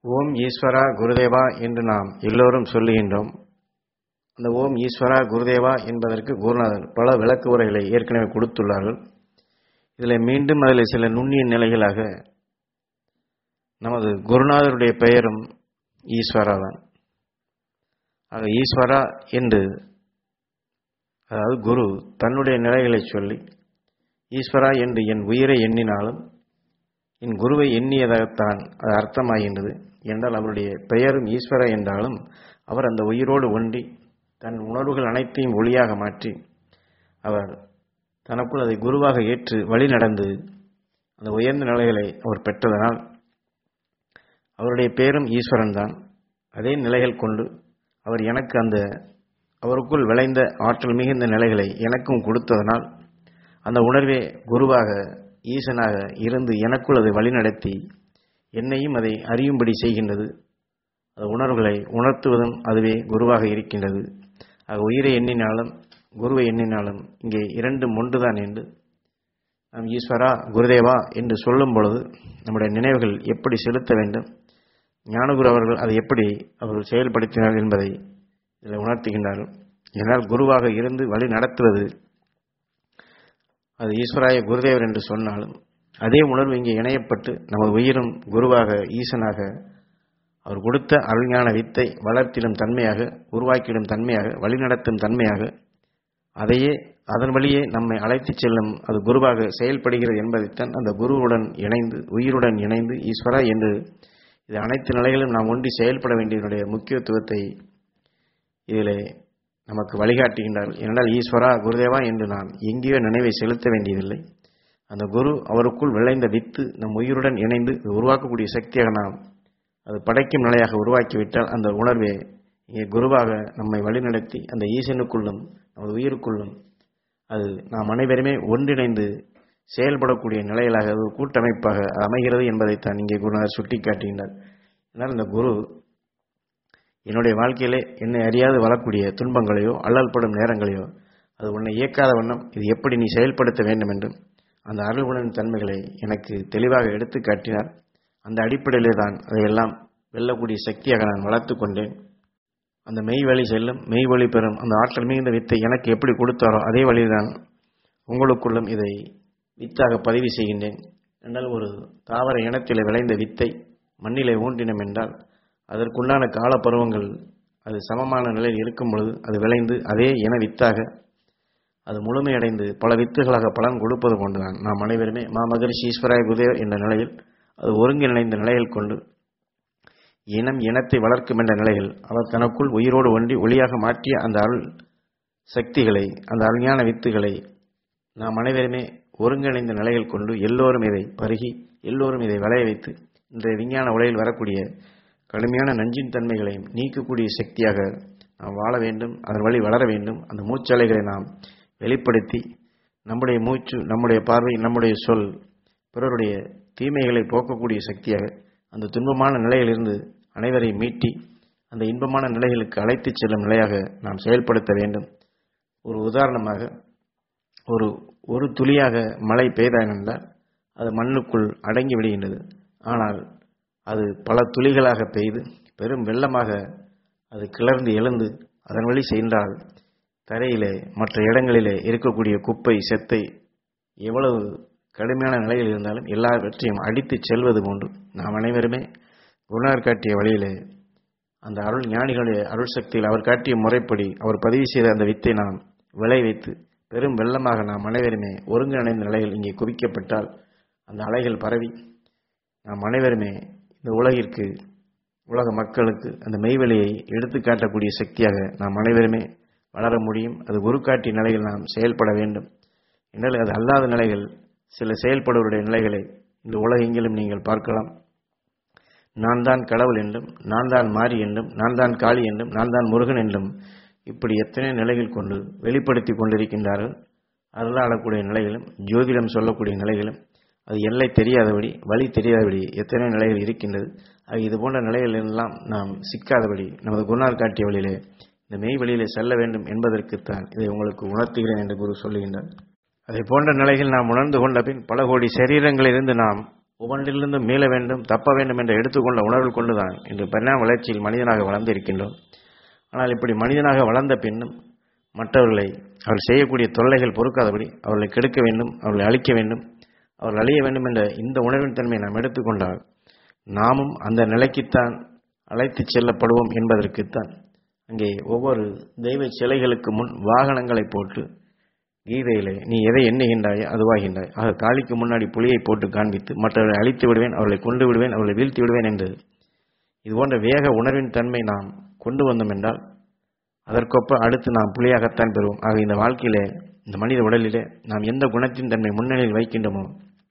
ஓம் ஈஸ்வரா குருதேவா என்று நாம் எல்லோரும் சொல்லுகின்றோம் அந்த ஓம் ஈஸ்வரா குருதேவா என்பதற்கு குருநாதர் பல விளக்கு உரைகளை ஏற்கனவே கொடுத்துள்ளார்கள் இதில் மீண்டும் அதில் சில நுண்ணிய நிலைகளாக நமது குருநாதருடைய பெயரும் ஈஸ்வரா தான் ஆக ஈஸ்வரா என்று அதாவது குரு தன்னுடைய நிலைகளை சொல்லி ஈஸ்வரா என்று என் உயிரை எண்ணினாலும் என் குருவை எண்ணியதாகத்தான் அது அர்த்தமாகின்றது என்றால் அவருடைய பெயரும் ஈஸ்வரா என்றாலும் அவர் அந்த உயிரோடு ஒன்றி தன் உணர்வுகள் அனைத்தையும் ஒளியாக மாற்றி அவர் தனக்குள் அதை குருவாக ஏற்று வழி நடந்து அந்த உயர்ந்த நிலைகளை அவர் பெற்றதனால் அவருடைய பேரும் ஈஸ்வரன் தான் அதே நிலைகள் கொண்டு அவர் எனக்கு அந்த அவருக்குள் விளைந்த ஆற்றல் மிகுந்த நிலைகளை எனக்கும் கொடுத்ததனால் அந்த உணர்வே குருவாக ஈசனாக இருந்து எனக்குள் அதை வழிநடத்தி என்னையும் அதை அறியும்படி செய்கின்றது அந்த உணர்வுகளை உணர்த்துவதும் அதுவே குருவாக இருக்கின்றது ஆக உயிரை எண்ணினாலும் குருவை எண்ணினாலும் இங்கே இரண்டும் ஒன்றுதான் என்று நாம் ஈஸ்வரா குருதேவா என்று சொல்லும் பொழுது நம்முடைய நினைவுகள் எப்படி செலுத்த வேண்டும் ஞானகுரு அவர்கள் அதை எப்படி அவர்கள் செயல்படுத்தினார்கள் என்பதை இதில் உணர்த்துகின்றார்கள் ஏனால் குருவாக இருந்து வழி நடத்துவது அது ஈஸ்வராய குருதேவர் என்று சொன்னாலும் அதே உணர்வு இங்கே இணையப்பட்டு நமது உயிரும் குருவாக ஈசனாக அவர் கொடுத்த அருஞான வித்தை வளர்த்திடும் தன்மையாக உருவாக்கிடும் தன்மையாக வழிநடத்தும் தன்மையாக அதையே அதன் வழியே நம்மை அழைத்துச் செல்லும் அது குருவாக செயல்படுகிறது என்பதைத்தான் அந்த குருவுடன் இணைந்து உயிருடன் இணைந்து ஈஸ்வரா என்று இது அனைத்து நிலைகளிலும் நாம் ஒன்றி செயல்பட வேண்டியதனுடைய முக்கியத்துவத்தை இதிலே நமக்கு வழிகாட்டுகின்றார்கள் ஏனென்றால் ஈஸ்வரா குருதேவா என்று நாம் எங்கேயோ நினைவை செலுத்த வேண்டியதில்லை அந்த குரு அவருக்குள் விளைந்த வித்து நம் உயிருடன் இணைந்து உருவாக்கக்கூடிய சக்தியாக நாம் அது படைக்கும் நிலையாக உருவாக்கிவிட்டால் அந்த உணர்வே இங்கே குருவாக நம்மை வழிநடத்தி அந்த ஈசனுக்குள்ளும் நமது உயிருக்குள்ளும் அது நாம் அனைவருமே ஒன்றிணைந்து செயல்படக்கூடிய நிலையிலாக ஒரு கூட்டமைப்பாக அமைகிறது என்பதைத்தான் இங்கே குருநாதர் சுட்டிக்காட்டுகின்றார் ஏன்னால் இந்த குரு என்னுடைய வாழ்க்கையிலே என்னை அறியாது வரக்கூடிய துன்பங்களையோ அல்லல்படும் நேரங்களையோ அது உன்னை இயக்காத வண்ணம் இது எப்படி நீ செயல்படுத்த வேண்டும் என்றும் அந்த அருள்குணன் தன்மைகளை எனக்கு தெளிவாக எடுத்து காட்டினார் அந்த அடிப்படையிலே தான் அதையெல்லாம் வெல்லக்கூடிய சக்தியாக நான் வளர்த்து கொண்டேன் அந்த மெய் வழி செல்லும் மெய் வழி பெறும் அந்த ஆற்றல் மிகுந்த வித்தை எனக்கு எப்படி கொடுத்தாரோ அதே வழிதான் உங்களுக்குள்ளும் இதை வித்தாக பதிவு செய்கின்றேன் என்றால் ஒரு தாவர இனத்தில் விளைந்த வித்தை மண்ணிலே ஊன்றினம் என்றால் அதற்குண்டான காலப்பருவங்கள் அது சமமான நிலையில் இருக்கும் பொழுது அது விளைந்து அதே இன வித்தாக அது முழுமையடைந்து பல வித்துகளாக பலன் கொடுப்பது கொண்டுதான் நாம் அனைவருமே மாமகரிஷி ஈஸ்வராய குதேவர் என்ற நிலையில் அது ஒருங்கிணைந்த நிலையில் கொண்டு இனம் இனத்தை வளர்க்கும் என்ற நிலையில் அவர் தனக்குள் உயிரோடு ஒன்றி ஒளியாக மாற்றிய அந்த அருள் சக்திகளை அந்த அருஞான வித்துகளை நாம் அனைவருமே ஒருங்கிணைந்த நிலையில் கொண்டு எல்லோரும் இதை பருகி எல்லோரும் இதை விளைய வைத்து இன்றைய விஞ்ஞான உலகில் வரக்கூடிய கடுமையான நஞ்சின் தன்மைகளையும் நீக்கக்கூடிய சக்தியாக நாம் வாழ வேண்டும் அதன் வழி வளர வேண்டும் அந்த மூச்சலைகளை நாம் வெளிப்படுத்தி நம்முடைய மூச்சு நம்முடைய பார்வை நம்முடைய சொல் பிறருடைய தீமைகளை போக்கக்கூடிய சக்தியாக அந்த துன்பமான நிலையிலிருந்து அனைவரையும் மீட்டி அந்த இன்பமான நிலைகளுக்கு அழைத்துச் செல்லும் நிலையாக நாம் செயல்படுத்த வேண்டும் ஒரு உதாரணமாக ஒரு ஒரு துளியாக மழை பெய்தால் அது மண்ணுக்குள் அடங்கி விடுகின்றது ஆனால் அது பல துளிகளாக பெய்து பெரும் வெள்ளமாக அது கிளர்ந்து எழுந்து அதன் வழி சென்றால் தரையிலே மற்ற இடங்களிலே இருக்கக்கூடிய குப்பை செத்தை எவ்வளவு கடுமையான நிலையில் இருந்தாலும் எல்லாவற்றையும் அடித்து செல்வது போன்று நாம் அனைவருமே குருநார் காட்டிய வழியிலே அந்த அருள் ஞானிகளுடைய அருள் சக்தியில் அவர் காட்டிய முறைப்படி அவர் பதிவு செய்த அந்த வித்தை நாம் விளை வைத்து பெரும் வெள்ளமாக நாம் அனைவருமே ஒருங்கிணைந்த நிலையில் இங்கே குவிக்கப்பட்டால் அந்த அலைகள் பரவி நாம் அனைவருமே இந்த உலகிற்கு உலக மக்களுக்கு அந்த மெய்வெளியை எடுத்து காட்டக்கூடிய சக்தியாக நாம் அனைவருமே வளர முடியும் அது குரு காட்டிய நிலையில் நாம் செயல்பட வேண்டும் என்றால் அது அல்லாத நிலைகள் சில செயல்படுவருடைய நிலைகளை இந்த உலகெங்கிலும் நீங்கள் பார்க்கலாம் நான் தான் கடவுள் என்றும் நான் தான் மாறி என்றும் நான் தான் காளி என்றும் நான் தான் முருகன் என்றும் இப்படி எத்தனை நிலைகள் கொண்டு வெளிப்படுத்தி கொண்டிருக்கின்றார்கள் அருளாடக்கூடிய நிலைகளும் ஜோதிடம் சொல்லக்கூடிய நிலைகளும் அது எல்லை தெரியாதபடி வழி தெரியாதபடி எத்தனை நிலைகள் இருக்கின்றது அது இது போன்ற நிலைகளெல்லாம் நாம் சிக்காதபடி நமது குருநார் காட்டிய வழியிலே இந்த மெய் வழியிலே செல்ல வேண்டும் என்பதற்குத்தான் இதை உங்களுக்கு உணர்த்துகிறேன் என்று குரு சொல்லுகின்றார் அதை போன்ற நிலைகள் நாம் உணர்ந்து கொண்ட பின் பல கோடி சரீரங்களிலிருந்து நாம் ஒவ்வொன்றிலிருந்து மீள வேண்டும் தப்ப வேண்டும் என்று எடுத்துக்கொண்ட உணர்வு கொண்டுதான் இன்று பரிணாம வளர்ச்சியில் மனிதனாக வளர்ந்து இருக்கின்றோம் ஆனால் இப்படி மனிதனாக வளர்ந்த பின்னும் மற்றவர்களை அவர்கள் செய்யக்கூடிய தொல்லைகள் பொறுக்காதபடி அவர்களை கெடுக்க வேண்டும் அவர்களை அழிக்க வேண்டும் அவர்கள் அழிய வேண்டும் என்ற இந்த உணர்வின் தன்மையை நாம் எடுத்துக்கொண்டால் நாமும் அந்த நிலைக்குத்தான் அழைத்துச் செல்லப்படுவோம் என்பதற்குத்தான் அங்கே ஒவ்வொரு தெய்வ சிலைகளுக்கு முன் வாகனங்களை போட்டு கீதையிலே நீ எதை எண்ணுகின்றாயோ அதுவாகின்றாய் ஆக காளிக்கு முன்னாடி புலியை போட்டு காண்பித்து மற்றவர்களை அழித்து விடுவேன் அவர்களை கொண்டு விடுவேன் அவர்களை வீழ்த்தி விடுவேன் என்று இது போன்ற வேக உணர்வின் தன்மை நாம் கொண்டு வந்தோம் என்றால் அதற்கொப்ப அடுத்து நாம் புலியாகத்தான் பெறுவோம் ஆக இந்த வாழ்க்கையிலே இந்த மனித உடலிலே நாம் எந்த குணத்தின் தன்மை முன்னணியில் வைக்கின்றோமோ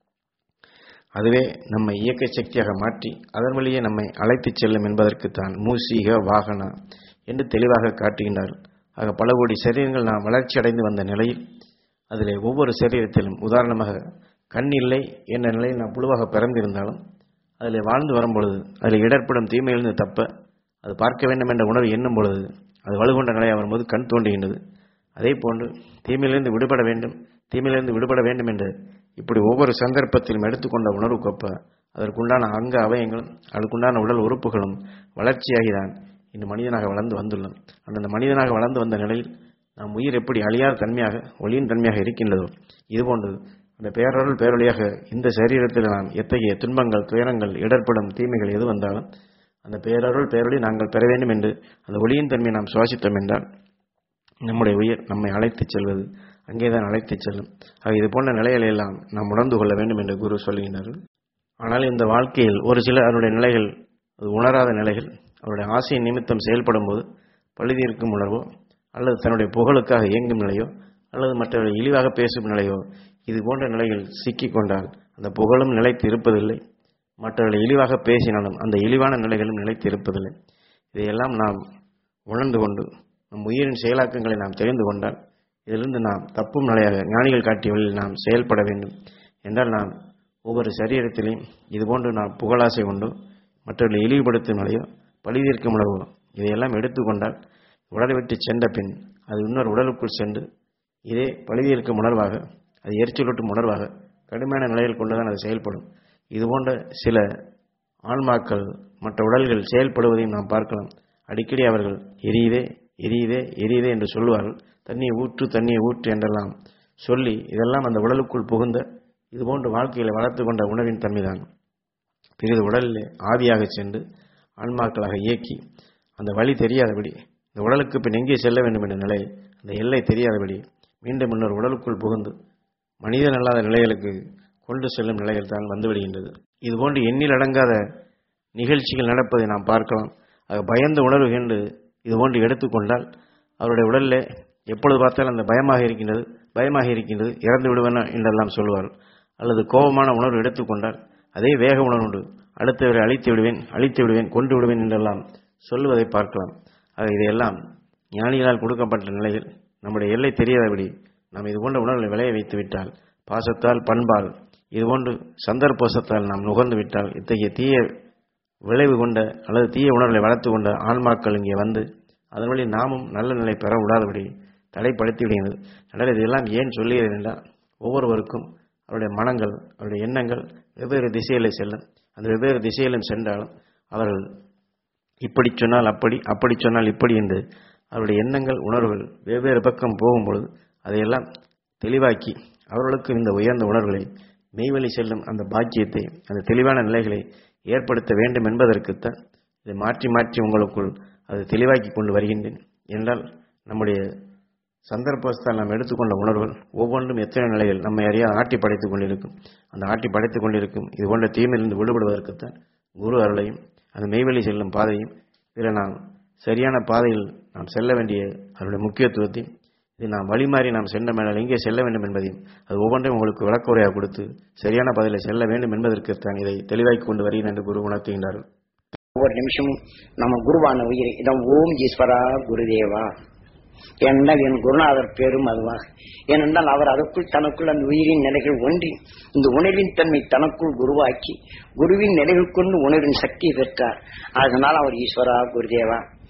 அதுவே நம்மை இயக்க சக்தியாக மாற்றி அதன் வழியே நம்மை அழைத்துச் செல்லும் என்பதற்குத்தான் மூசிக வாகன என்று தெளிவாக காட்டுகின்றார் ஆக பல கோடி சரீரங்கள் நாம் வளர்ச்சி அடைந்து வந்த நிலையில் அதிலே ஒவ்வொரு சரீரத்திலும் உதாரணமாக கண் இல்லை என்ற நிலையில் நாம் புழுவாக பிறந்திருந்தாலும் அதில் வாழ்ந்து வரும்பொழுது அதில் இடர்படும் தீமையிலிருந்து தப்ப அது பார்க்க வேண்டும் என்ற உணர்வு எண்ணும் பொழுது அது வலுகொண்ட நிலையாக வரும்போது கண் தோன்றுகின்றது அதே போன்று தீமையிலிருந்து விடுபட வேண்டும் தீமையிலிருந்து விடுபட வேண்டும் என்று இப்படி ஒவ்வொரு சந்தர்ப்பத்திலும் எடுத்துக்கொண்ட உணர்வுக்கொப்ப அதற்குண்டான அங்க அவயங்களும் அதுக்குண்டான உடல் உறுப்புகளும் வளர்ச்சியாகிதான் இந்த மனிதனாக வளர்ந்து வந்துள்ளோம் அந்த மனிதனாக வளர்ந்து வந்த நிலையில் நாம் உயிர் எப்படி அழியாத தன்மையாக ஒளியின் தன்மையாக இருக்கின்றதோ இதுபோன்று அந்த பேரருள் பேரொழியாக இந்த சரீரத்தில் நாம் எத்தகைய துன்பங்கள் துயரங்கள் இடர்படும் தீமைகள் எது வந்தாலும் அந்த பேரருள் பேரொழி நாங்கள் பெற வேண்டும் என்று அந்த ஒளியின் தன்மையை நாம் சுவாசித்தோம் என்றால் நம்முடைய உயிர் நம்மை அழைத்துச் செல்வது அங்கேதான் அழைத்துச் செல்லும் ஆக இது போன்ற நிலைகளை எல்லாம் நாம் உணர்ந்து கொள்ள வேண்டும் என்று குரு சொல்கின்றார்கள் ஆனால் இந்த வாழ்க்கையில் ஒரு சில அவருடைய நிலைகள் அது உணராத நிலைகள் அவருடைய ஆசையின் நிமித்தம் செயல்படும் போது பழுதியிருக்கும் உணர்வோ அல்லது தன்னுடைய புகழுக்காக இயங்கும் நிலையோ அல்லது மற்றவர்களை இழிவாக பேசும் நிலையோ இது போன்ற நிலைகள் சிக்கிக் கொண்டால் அந்த புகழும் நிலைத்து இருப்பதில்லை மற்றவர்களை இழிவாக பேசினாலும் அந்த இழிவான நிலைகளும் நிலைத்து இருப்பதில்லை இதையெல்லாம் நாம் உணர்ந்து கொண்டு நம் உயிரின் செயலாக்கங்களை நாம் தெரிந்து கொண்டால் இதிலிருந்து நாம் தப்பும் நிலையாக ஞானிகள் காட்டிய வழியில் நாம் செயல்பட வேண்டும் என்றால் நாம் ஒவ்வொரு சரீரத்திலையும் இதுபோன்று நாம் புகழாசை கொண்டு மற்றவர்களை இழிவுபடுத்தும் நிலையோ பழிதீர்க்கும் உணர்வோ இதையெல்லாம் எடுத்துக்கொண்டால் உடலை விட்டு சென்ற பின் அது இன்னொரு உடலுக்குள் சென்று இதே பழுதியிருக்கும் உணர்வாக அது எரிச்சலூட்டும் உணர்வாக கடுமையான நிலையில் கொண்டுதான் அது செயல்படும் இதுபோன்ற சில ஆன்மாக்கள் மற்ற உடல்கள் செயல்படுவதையும் நாம் பார்க்கலாம் அடிக்கடி அவர்கள் எரியுதே எரியுதே எரியுதே என்று சொல்லுவார்கள் தண்ணியை ஊற்று தண்ணியை ஊற்று என்றெல்லாம் சொல்லி இதெல்லாம் அந்த உடலுக்குள் புகுந்த இதுபோன்று வாழ்க்கையில் வளர்த்து கொண்ட உணவின் தன்மைதான் பிறகு உடலில் ஆவியாக சென்று ஆன்மாக்களாக இயக்கி அந்த வழி தெரியாதபடி இந்த உடலுக்கு பின் எங்கே செல்ல வேண்டும் என்ற நிலை அந்த எல்லை தெரியாதபடி மீண்டும் இன்னொரு உடலுக்குள் புகுந்து மனிதன் அல்லாத நிலைகளுக்கு கொண்டு செல்லும் நிலைகள் தான் வந்துவிடுகின்றது இதுபோன்று எண்ணில் அடங்காத நிகழ்ச்சிகள் நடப்பதை நாம் பார்க்கலாம் ஆக பயந்த உணர்வு என்று இதுபோன்று எடுத்துக்கொண்டால் அவருடைய உடலில் எப்பொழுது பார்த்தாலும் அந்த பயமாக இருக்கின்றது பயமாக இருக்கின்றது இறந்து விடுவேன் என்றெல்லாம் சொல்வார் அல்லது கோபமான உணர்வு எடுத்துக்கொண்டால் அதே வேக உணர்வு உண்டு அடுத்தவரை அழித்து விடுவேன் அழித்து விடுவேன் கொண்டு விடுவேன் என்றெல்லாம் சொல்லுவதை பார்க்கலாம் ஆக இதையெல்லாம் ஞானிகளால் கொடுக்கப்பட்ட நிலையில் நம்முடைய எல்லை தெரியாதபடி நாம் இது போன்ற உணர்வுகளை விளைய வைத்து விட்டால் பாசத்தால் பண்பால் இதுபோன்று சந்தர்ப்போசத்தால் நாம் நுகர்ந்து விட்டால் இத்தகைய தீய விளைவு கொண்ட அல்லது தீய உணர்வுகளை வளர்த்து கொண்ட ஆன்மாக்கள் இங்கே வந்து அதன் வழி நாமும் நல்ல நிலை பெற விடாதபடி தடைப்படுத்தி விடுகிறது அதனால் இதெல்லாம் ஏன் சொல்லுகிறது என்றால் ஒவ்வொருவருக்கும் அவருடைய மனங்கள் அவருடைய எண்ணங்கள் வெவ்வேறு திசையிலே செல்லும் அந்த வெவ்வேறு திசையிலும் சென்றாலும் அவர்கள் இப்படி சொன்னால் அப்படி அப்படி சொன்னால் இப்படி என்று அவருடைய எண்ணங்கள் உணர்வுகள் வெவ்வேறு பக்கம் போகும்பொழுது அதையெல்லாம் தெளிவாக்கி அவர்களுக்கு இந்த உயர்ந்த உணர்வுகளை மெய்வழி செல்லும் அந்த பாக்கியத்தை அந்த தெளிவான நிலைகளை ஏற்படுத்த வேண்டும் என்பதற்குத்தான் இதை மாற்றி மாற்றி உங்களுக்குள் அதை தெளிவாக்கி கொண்டு வருகின்றேன் என்றால் நம்முடைய சந்தர்ப்பத்தால் நாம் எடுத்துக்கொண்ட உணர்வுகள் ஒவ்வொன்றும் எத்தனை நிலைகள் நம்மை அறியாத ஆட்டி படைத்துக் கொண்டிருக்கும் அந்த ஆட்டி படைத்துக் கொண்டிருக்கும் இது போன்ற தீமையிலிருந்து விடுபடுவதற்குத்தான் குரு அருளையும் அந்த மெய்வழி செல்லும் பாதையும் இதில் நாம் சரியான பாதையில் நாம் செல்ல வேண்டிய அதனுடைய முக்கியத்துவத்தையும் இது நாம் வழிமாறி நாம் சென்ற மேலே எங்கே செல்ல வேண்டும் என்பதையும் அது ஒவ்வொன்றையும் உங்களுக்கு விளக்குறையாக கொடுத்து சரியான பாதையில் செல்ல வேண்டும் என்பதற்குத்தான் இதை தெளிவாக்கி கொண்டு வருகிறேன் என்று குரு உணர்த்துகின்றார்கள் ஒவ்வொரு நிமிஷமும் நம்ம குருவான உயிர் இதான் ஓம் ஈஸ்வரா குருதேவா என்றால் என் குருநாதர் பேரும் அதுவாக ஏனென்றால் அவர் அதற்குள் தனக்குள் அந்த உயிரின் நிலைகள் ஒன்றி இந்த உணர்வின் தன்மை தனக்குள் குருவாக்கி குருவின் நிலைகள் கொண்டு உணர்வின் சக்தியை பெற்றார் அதனால் அவர் ஈஸ்வரா குருதேவா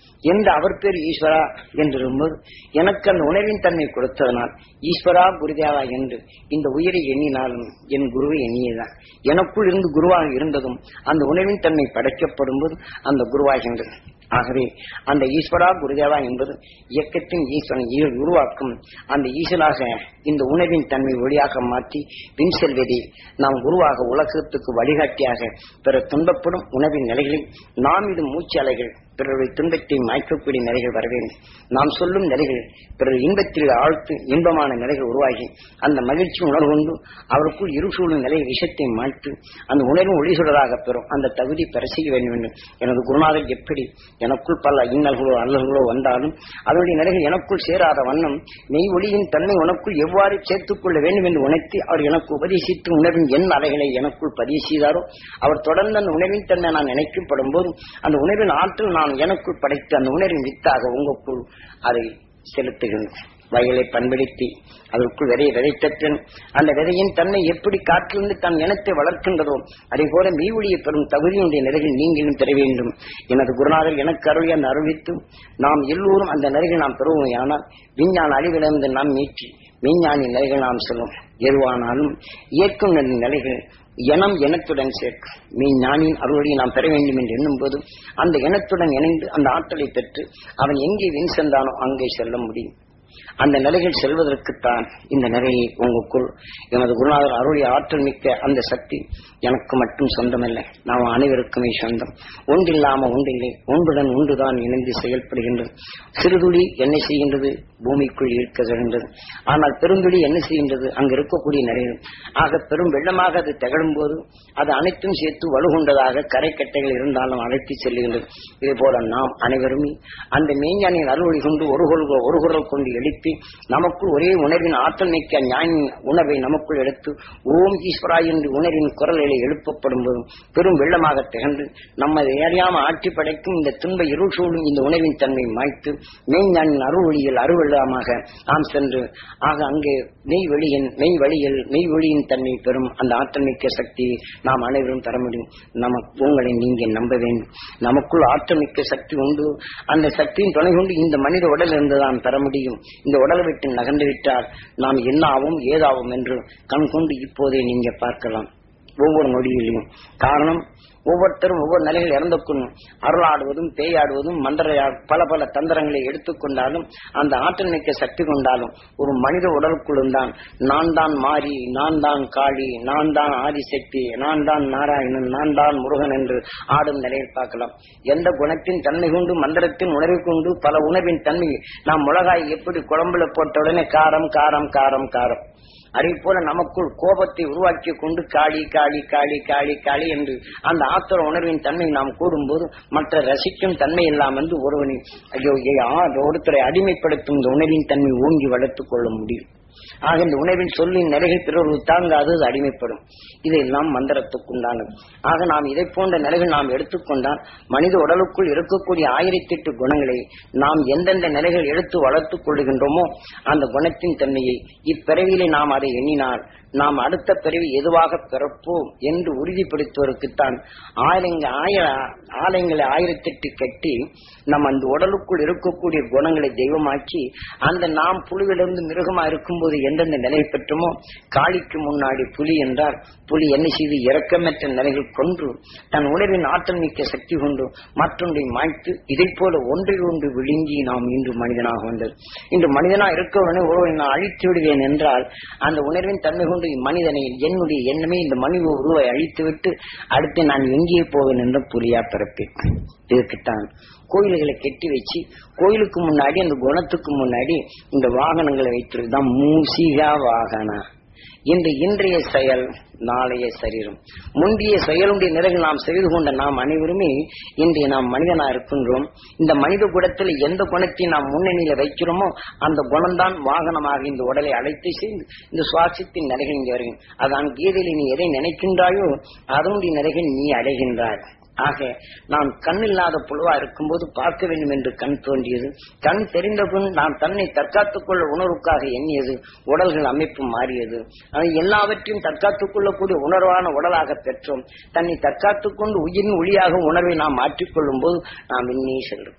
என்று அவர் பேர் ஈஸ்வரா என்று இருக்கும்போது எனக்கு அந்த உணர்வின் தன்மை கொடுத்ததனால் ஈஸ்வரா குருதேவா என்று இந்த உயிரை எண்ணினாலும் என் குருவை எண்ணியதான் எனக்குள் இருந்து குருவாக இருந்ததும் அந்த உணர்வின் தன்மை படைக்கப்படும் போது அந்த குருவாகின்றது ஆகவே அந்த ஈஸ்வரா குருதேவா என்பது இயக்கத்தின் ஈஸ்வரன் ஈ- உருவாக்கும் அந்த ஈசலாக இந்த உணவின் தன்மை ஒளியாக மாற்றி பின் செல்வதே நாம் குருவாக உலகத்துக்கு வழிகாட்டியாக பிற துன்பப்படும் உணவின் நிலைகளில் நாம் இது மூச்சு அலைகள் பிறருடைய துன்பத்தை மாய்க்கக்கூடிய நிலைகள் வர வேண்டும் நாம் சொல்லும் நிலைகள் பிறர் இன்பத்தில் ஆழ்த்து இன்பமான நிலைகள் உருவாகி அந்த மகிழ்ச்சி உணர்வு கொண்டு அவருக்குள் இருசூழும் நிலை விஷத்தை மாய்த்து அந்த உணர்வு ஒளி சுடராக பெறும் அந்த தகுதி பெற செய்ய வேண்டும் என்று எனது குருநாதர் எப்படி எனக்குள் பல இன்னல்களோ அல்லல்களோ வந்தாலும் அதனுடைய நிலைகள் எனக்குள் சேராத வண்ணம் மெய் ஒளியின் தன்மை உனக்குள் எவ்வாறு சேர்த்துக் கொள்ள வேண்டும் என்று உணர்த்தி அவர் எனக்கு உபதேசித்து உணர்வின் என் அலைகளை எனக்குள் பதிவு செய்தாரோ அவர் தொடர்ந்து அந்த உணர்வின் தன்மை நான் நினைக்கப்படும் போது அந்த உணர்வின் ஆற்றல் நான் எனக்குள் படைத்து அந்த உணர்வின் வித்தாக உங்களுக்குள் அதை செலுத்துகின்றேன் வயலை பண்படுத்தி அதற்குள் விதையை விதைத்தற்றன் அந்த விதையின் தன்மை எப்படி காற்றிலிருந்து தன் இனத்தை வளர்க்கின்றதோ அதே போல மீவொழியை பெறும் தகுதியுடைய நிலையில் நீங்களும் பெற வேண்டும் எனது குருநாதர் எனக்கு அருளி அந்த அறிவித்து நாம் எல்லோரும் அந்த நிலையில் நாம் பெறுவோம் ஆனால் விஞ்ஞான அழிவிலிருந்து நாம் மீட்டி விஞ்ஞானி நிலைகள் நாம் சொல்லும் எதுவானாலும் இயக்கும் நிலைகள் இனம் இனத்துடன் சேர்க்கும் மெய்ஞானியின் அருளை நாம் பெற வேண்டும் என்று எண்ணும் போது அந்த இனத்துடன் இணைந்து அந்த ஆற்றலை பெற்று அவன் எங்கே வின் சென்றானோ அங்கே செல்ல முடியும் அந்த நிலைகள் செல்வதற்குத்தான் இந்த நிலையை உங்களுக்குள் எமது குருநாதர் அருளிய ஆற்றல் மிக்க அந்த சக்தி எனக்கு மட்டும் சொந்தமல்ல நாம் அனைவருக்குமே சொந்தம் ஒன்றில்லாம ஒன்றில்லை ஒன்றுடன் ஒன்றுதான் இணைந்து செயல்படுகின்றது சிறுதுளி என்ன செய்கின்றது பூமிக்குள் ஈர்க்கப்படுகின்றது ஆனால் பெருந்துளி என்ன செய்கின்றது அங்கு இருக்கக்கூடிய நிறைகள் ஆக பெரும் வெள்ளமாக அது திகழும் போது அது அனைத்தும் சேர்த்து வலுகொண்டதாக கரைக்கட்டைகள் இருந்தாலும் அழைத்து செல்லுகின்றது இதே போல நாம் அனைவருமே அந்த மெய்ஞானியின் அருள்வழி கொண்டு ஒரு குரல் ஒரு குரல் கொண்டு எழுப்பி நமக்குள் ஒரே உணர்வின் ஆற்றல் மிக்க ஞானின் உணர்வை நமக்குள் எடுத்து ஓம் ஈஸ்வரா என்று உணர்வின் குரல்களை எழுப்பப்படும் போது பெரும் வெள்ளமாக திகழ்ந்து நம்மை அறியாம ஆட்சி படைக்கும் இந்த துன்ப இருள் சூழும் இந்த உணர்வின் தன்மை மாய்த்து மெய்ஞானின் அருள் ஒளியில் அருவெள்ளமாக நாம் சென்று ஆக அங்கே மெய் வெளியின் மெய் வழியில் மெய் ஒளியின் தன்மை பெறும் அந்த ஆற்றல் மிக்க சக்தியை நாம் அனைவரும் தர முடியும் நமக்கு உங்களை நீங்க நம்ப வேண்டும் நமக்குள் ஆற்றல் மிக்க சக்தி உண்டு அந்த சக்தியின் துணை கொண்டு இந்த மனித உடல் இருந்து தான் பெற முடியும் இந்த உடலை விட்டு நகர்ந்து விட்டால் நாம் என்ன ஆவோம் ஏதாவோம் என்று கண் கொண்டு இப்போதே நீங்க பார்க்கலாம் ஒவ்வொரு நொடியிலையும் காரணம் ஒவ்வொருத்தரும் ஒவ்வொரு நிலையில் இறந்துக்கும் அருளாடுவதும் பேயாடுவதும் மந்திர பல பல தந்திரங்களை எடுத்துக்கொண்டாலும் அந்த ஆற்றல் மிக்க சக்தி கொண்டாலும் ஒரு மனித உடலுக்குள்ளும் தான் நான் தான் மாறி நான் தான் காளி நான் தான் ஆதிசக்தி நான் தான் நாராயணன் நான் தான் முருகன் என்று ஆடும் நிலையில் பார்க்கலாம் எந்த குணத்தின் தன்மை கொண்டு மந்திரத்தின் உணர்வை கொண்டு பல உணர்வின் தன்மை நாம் மிளகாய் எப்படி குழம்புல போட்ட உடனே காரம் காரம் காரம் காரம் அதே போல நமக்குள் கோபத்தை உருவாக்கி கொண்டு காளி காளி காளி காளி காளி என்று அந்த ஆத்திர உணர்வின் தன்மை நாம் கூடும்போது மற்ற ரசிக்கும் தன்மை எல்லாம் வந்து ஒருவனை ஐயோ ஏ, ஆ, ஒருத்தரை அடிமைப்படுத்தும் இந்த உணர்வின் தன்மை ஓங்கி வளர்த்துக் கொள்ள முடியும் ஆக இந்த உணவின் சொல்லின் நிலைகள் பிறகு தாங்காது அது அடிமைப்படும் இதெல்லாம் மந்திரத்துக்குண்டானது ஆக நாம் இதை போன்ற நிலைகள் நாம் எடுத்துக்கொண்டால் மனித உடலுக்குள் இருக்கக்கூடிய ஆயிரத்தி எட்டு குணங்களை நாம் எந்தெந்த நிலைகள் எடுத்து வளர்த்துக் கொள்ளுகின்றோமோ அந்த குணத்தின் தன்மையை இப்பிறவியிலே நாம் அதை எண்ணினால் நாம் அடுத்த பிறவி எதுவாக பிறப்போம் என்று உறுதிப்படுத்துவதற்குத்தான் ஆயிரங்க ஆய ஆலயங்களை ஆயிரத்தெட்டு கட்டி நம் அந்த உடலுக்குள் இருக்கக்கூடிய குணங்களை தெய்வமாக்கி அந்த நாம் புலியிலிருந்து மிருகமா இருக்கும்போது எந்தெந்த நிலை பெற்றோமோ காளிக்கு முன்னாடி புலி என்றால் புலி என்ன செய்து இரக்கமற்ற நிலைகள் கொன்று தன் உணர்வின் ஆற்றல் மிக்க சக்தி கொண்டு மற்றொன்றை மாய்த்து இதை போல ஒன்றை ஒன்று விழுங்கி நாம் இன்று மனிதனாக வந்தது இன்று மனிதனா இருக்கவனே ஒருவனை நான் அழித்து விடுவேன் என்றால் அந்த உணர்வின் தன்மை கொண்டு மனிதனை என்னுடைய எண்ணமே இந்த மனித உருவை அழித்துவிட்டு அடுத்து நான் எங்கே போவேன் என்று புலியா பிறப்பேன் இதுக்குத்தான் கோயில்களை கட்டி வச்சு கோயிலுக்கு முன்னாடி அந்த குணத்துக்கு முன்னாடி இந்த வாகனங்களை வைத்திருக்குதான் மூசிகா வாகனா இன்று இன்றைய செயல் நாளைய சரீரம் முந்தைய செயலுடைய நிலைகள் நாம் செய்து கொண்ட நாம் அனைவருமே இன்றைய நாம் மனிதனா இருக்கின்றோம் இந்த மனித குணத்தில் எந்த குணத்தை நாம் முன்னணியில வைக்கிறோமோ அந்த குணம்தான் வாகனமாக இந்த உடலை அழைத்து செய்து இந்த சுவாசத்தின் நிலைகள் இங்கே வருகிறது அதான் கீதையில் நீ எதை நினைக்கின்றாயோ அதனுடைய நிலைகள் நீ அடைகின்றாய் ஆக நாம் கண்ணில்லாத புழுவா இருக்கும்போது பார்க்க வேண்டும் என்று கண் தோன்றியது கண் தெரிந்த பின் நாம் தன்னை தற்காத்துக் கொள்ள உணர்வுக்காக எண்ணியது உடல்கள் அமைப்பு மாறியது அது எல்லாவற்றையும் தற்காத்துக் கொள்ளக்கூடிய உணர்வான உடலாக பெற்றோம் தன்னை தற்காத்துக் கொண்டு உயிரின் ஒளியாக உணர்வை நாம் மாற்றிக்கொள்ளும் போது நாம் இன்னே செல்றோம்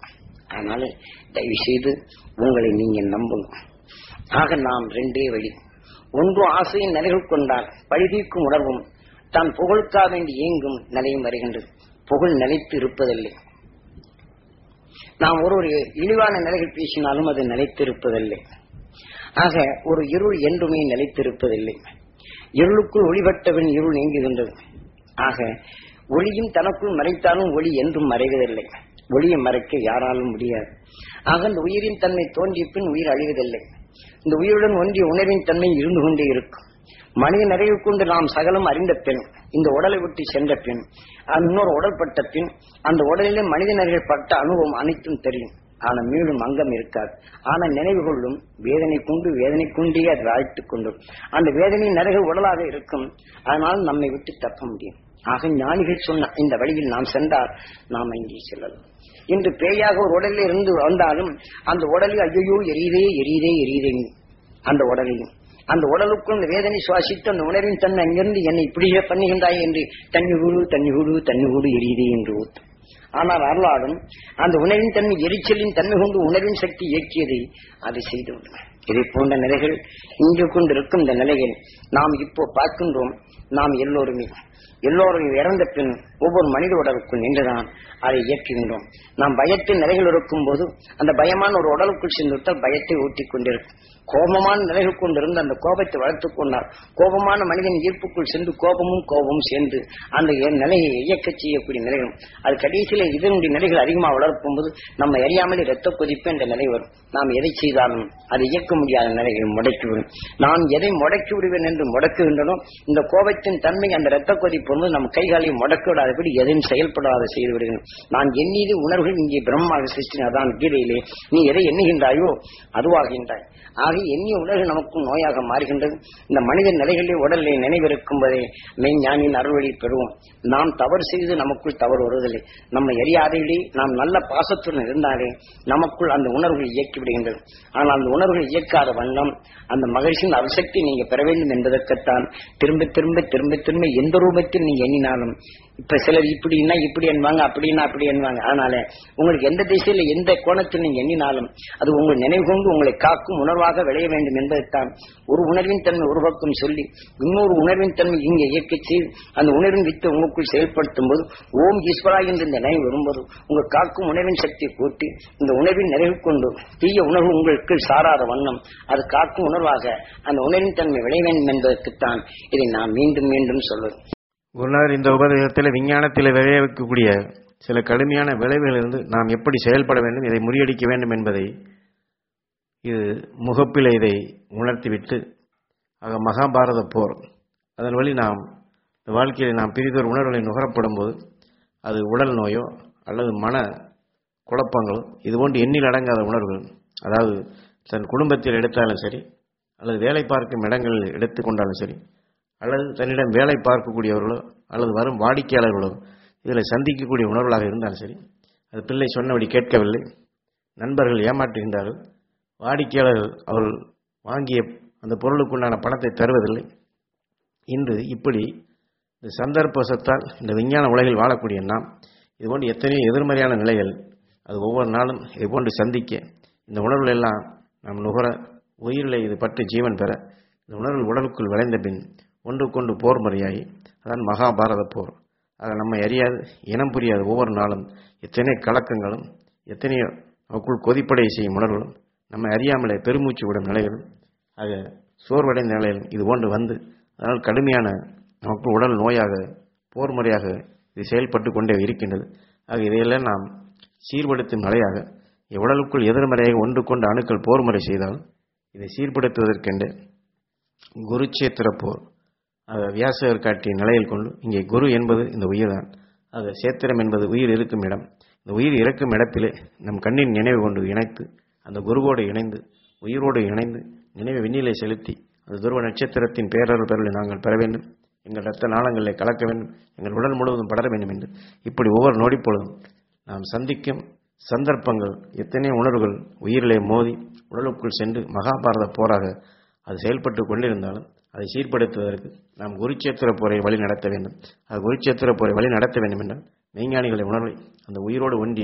அதனால தயவு செய்து உங்களை நீங்க நம்புங்க ஆக நாம் ரெண்டே வழி ஒன்று ஆசையின் நிலைகள் கொண்டால் பழிதீர்க்கும் உணர்வும் தான் புகழுக்காக வேண்டி இயங்கும் நிலையும் வருகின்றது புகழ் நிலைத்து இருப்பதில்லை நாம் ஒரு ஒரு இழிவான நிலைகள் பேசினாலும் அது நிலைத்திருப்பதில்லை ஆக ஒரு இருள் என்றுமே நிலைத்திருப்பதில்லை இருளுக்குள் ஒளிபட்டவன் இருள் நீங்குகின்றது ஆக ஒளியும் தனக்குள் மறைத்தாலும் ஒளி என்றும் மறைவதில்லை ஒளியை மறைக்க யாராலும் முடியாது ஆக இந்த உயிரின் தன்மை தோன்றிய பின் உயிர் அழிவதில்லை இந்த உயிருடன் ஒன்றிய உணர்வின் தன்மை இருந்து கொண்டே இருக்கும் மனித நிறைவு கொண்டு நாம் சகலம் அறிந்த பின் இந்த உடலை விட்டு சென்ற பின் அது இன்னொரு உடல் பட்ட பின் அந்த உடலிலே மனித நிறைகள் பட்ட அனுபவம் அனைத்தும் தெரியும் ஆனா மீண்டும் அங்கம் இருக்காது ஆனா நினைவு கொள்ளும் வேதனை கொண்டு வேதனை கொண்டே அது அழைத்துக் கொண்டும் அந்த வேதனை நிறைகள் உடலாக இருக்கும் அதனால் நம்மை விட்டு தப்ப முடியும் ஆக ஞானிகள் சொன்ன இந்த வழியில் நாம் சென்றால் நாம் இங்கே செல்லலாம் இன்று பேயாக ஒரு உடலில் இருந்து வந்தாலும் அந்த உடலில் ஐயோ எரியுதே எரியுதே எரியுதே அந்த உடலையும் அந்த உடலுக்குள் அந்த வேதனை சுவாசித்து அந்த உணர்வின் தன்மை அங்கிருந்து என்னை இப்படியே பண்ணுகின்றாய் என்று தண்ணி ஊடு தண்ணி ஊடு தண்ணி ஊடு எரியுதே என்று ஊத்தும் ஆனால் அருளாடும் அந்த உணர்வின் தன்மை எரிச்சலின் தன்மை கொண்டு உணர்வின் சக்தி இயக்கியதை அதை செய்து விடும் இதை போன்ற நிலைகள் இங்கு கொண்டிருக்கும் இந்த நிலையில் நாம் இப்போ பார்க்கின்றோம் நாம் எல்லோருமே எல்லோரும் இறந்த பின் ஒவ்வொரு மனித உடலுக்குள் நின்றுதான் அதை இயக்குகின்றோம் நாம் பயத்தின் நிலைகள் இருக்கும் போது அந்த பயமான ஒரு உடலுக்குள் சென்றுவிட்டால் பயத்தை ஊட்டிக் கொண்டிருக்கும் கோபமான நிலைகள் கொண்டிருந்து அந்த கோபத்தை வளர்த்துக் கொண்டால் கோபமான மனிதன் ஈர்ப்புக்குள் சென்று கோபமும் கோபமும் சேர்ந்து அந்த நிலையை இயக்கச் செய்யக்கூடிய நிலைகளும் அது கடைசியில இதனுடைய நிலைகள் அதிகமாக வளர்க்கும் போது நம்ம அறியாமலே ரத்த கொதிப்பு என்ற நிலை வரும் நாம் எதை செய்தாலும் அதை இயக்க முடியாத நிலைகள் முடக்கிவிடும் நான் எதை முடக்கி விடுவேன் என்று முடக்குகின்றனோ இந்த கோபத்தின் தன்மை அந்த ரத்த கொதிப்பு வந்து நம்ம கைகாலையும் முடக்க விடாதபடி எதையும் செயல்படாத செய்து விடுகிறேன் நான் எண்ணீது உணர்வுகள் இங்கே பிரம்மாக சிருஷ்டினதான் கீதையிலே நீ எதை எண்ணுகின்றாயோ அதுவாகின்றாய் ஆக எண்ணிய உணர்வு நமக்கும் நோயாக மாறுகின்றது இந்த மனித நிலைகளிலே உடலிலே நினைவிருக்கும் போதே மெய்ஞானின் அருள்வழி பெறுவோம் நாம் தவறு செய்து நமக்குள் தவறு வருவதில்லை நம்ம எரியாதையிலே நாம் நல்ல பாசத்துடன் இருந்தாலே நமக்குள் அந்த உணர்வுகள் இயக்கி விடுகின்றது ஆனால் அந்த உணர்வுகள் இயக்காத வண்ணம் அந்த மகிழ்ச்சியின் அரிசக்தி நீங்க பெற வேண்டும் என்பதற்குத்தான் திரும்ப திரும்ப திரும்ப திரும்ப எந்த ரூபத்தில் நீங்க எண்ணினாலும் இப்ப சிலர் இப்படின்னா இப்படி என்பாங்க அப்படின்னா அப்படி என்பாங்க அதனால உங்களுக்கு எந்த திசையில எந்த கோணத்தில் நீங்க எண்ணினாலும் அது உங்கள் நினைவு கொண்டு உங்களை காக்கும் உணர்வாக விளைய வேண்டும் என்பதைத்தான் ஒரு உணர்வின் தன்மை ஒரு பக்கம் சொல்லி இன்னொரு உணர்வின் தன்மை இங்கே இயக்க செய்து அந்த உணர்வின் வித்து உங்களுக்குள் செயல்படுத்தும் போது ஓம் ஈஸ்வரா என்று இந்த நினைவு வரும்போது உங்கள் காக்கும் உணர்வின் சக்தியை கூட்டி இந்த உணர்வின் நிறைவு கொண்டு தீய உணர்வு உங்களுக்கு சாராத வண்ணம் அது காக்கும் உணர்வாக அந்த உணர்வின் தன்மை விளைய வேண்டும் என்பதற்குத்தான் இதை நான் மீண்டும் மீண்டும் சொல்வது குருநாதர் இந்த உபதேசத்தில் விஞ்ஞானத்தில் விளைவிக்கக்கூடிய சில கடுமையான விளைவுகளிலிருந்து நாம் எப்படி செயல்பட வேண்டும் இதை முறியடிக்க வேண்டும் என்பதை இது முகப்பில் இதை உணர்த்திவிட்டு ஆக மகாபாரத போர் அதன் வழி நாம் இந்த வாழ்க்கையில் நாம் பிரிதொரு உணர்வுகளை நுகரப்படும் போது அது உடல் நோயோ அல்லது மன குழப்பங்களோ இது போன்று எண்ணில் அடங்காத உணர்வுகள் அதாவது தன் குடும்பத்தில் எடுத்தாலும் சரி அல்லது வேலை பார்க்கும் இடங்களில் எடுத்துக்கொண்டாலும் சரி அல்லது தன்னிடம் வேலை பார்க்கக்கூடியவர்களோ அல்லது வரும் வாடிக்கையாளர்களோ இதில் சந்திக்கக்கூடிய உணர்வுகளாக இருந்தாலும் சரி அது பிள்ளை சொன்னபடி கேட்கவில்லை நண்பர்கள் ஏமாற்றுகின்றார்கள் வாடிக்கையாளர்கள் அவர்கள் வாங்கிய அந்த பொருளுக்குண்டான பணத்தை தருவதில்லை இன்று இப்படி இந்த சந்தர்ப்பவசத்தால் இந்த விஞ்ஞான உலகில் வாழக்கூடிய நாம் இதுபோன்று எத்தனையோ எதிர்மறையான நிலைகள் அது ஒவ்வொரு நாளும் இது போன்று சந்திக்க இந்த உணர்வுகள் எல்லாம் நாம் நுகர உயிரில் இது பற்றி ஜீவன் பெற இந்த உணர்வு உடலுக்குள் விளைந்த பின் ஒன்றுக்கொண்டு போர் முறையாகி அதான் மகாபாரத போர் ஆக நம்ம அறியாது இனம் புரியாத ஒவ்வொரு நாளும் எத்தனை கலக்கங்களும் எத்தனையோ நமக்குள் கொதிப்படை செய்யும் உணர்வுகளும் நம்ம அறியாமலே பெருமூச்சு விடும் நிலைகளும் ஆக சோர்வடைந்த நிலையிலும் இது போன்று வந்து அதனால் கடுமையான நமக்கு உடல் நோயாக போர் முறையாக இது செயல்பட்டு கொண்டே இருக்கின்றது ஆக இதையெல்லாம் நாம் சீர்படுத்தும் நிலையாக உடலுக்குள் எதிர்மறையாக ஒன்று கொண்ட அணுக்கள் போர் முறை செய்தால் இதை சீர்படுத்துவதற்கென்று குருச்சேத்திர போர் ஆக வியாசகர் காட்டிய நிலையில் கொண்டு இங்கே குரு என்பது இந்த உயிர்தான் ஆக சேத்திரம் என்பது உயிர் இருக்கும் இடம் இந்த உயிர் இறக்கும் இடத்திலே நம் கண்ணின் நினைவு கொண்டு இணைத்து அந்த குருவோடு இணைந்து உயிரோடு இணைந்து நினைவை விண்ணிலே செலுத்தி அந்த துருவ நட்சத்திரத்தின் பேரருள் பெறலை நாங்கள் பெற வேண்டும் எங்கள் ரத்த நாளங்களில் கலக்க வேண்டும் எங்கள் உடல் முழுவதும் படர வேண்டும் என்று இப்படி ஒவ்வொரு நொடிப்பொழுதும் நாம் சந்திக்கும் சந்தர்ப்பங்கள் எத்தனையோ உணர்வுகள் உயிரிலே மோதி உடலுக்குள் சென்று மகாபாரத போராக அது செயல்பட்டு கொண்டிருந்தாலும் அதை சீர்படுத்துவதற்கு நாம் குருச்சேத்திர போரை வழி நடத்த வேண்டும் அது குருச்சேத்திர போரை வழி நடத்த வேண்டும் என்றால் மெய்ஞானிகளை உணர்வை அந்த உயிரோடு ஒன்றிய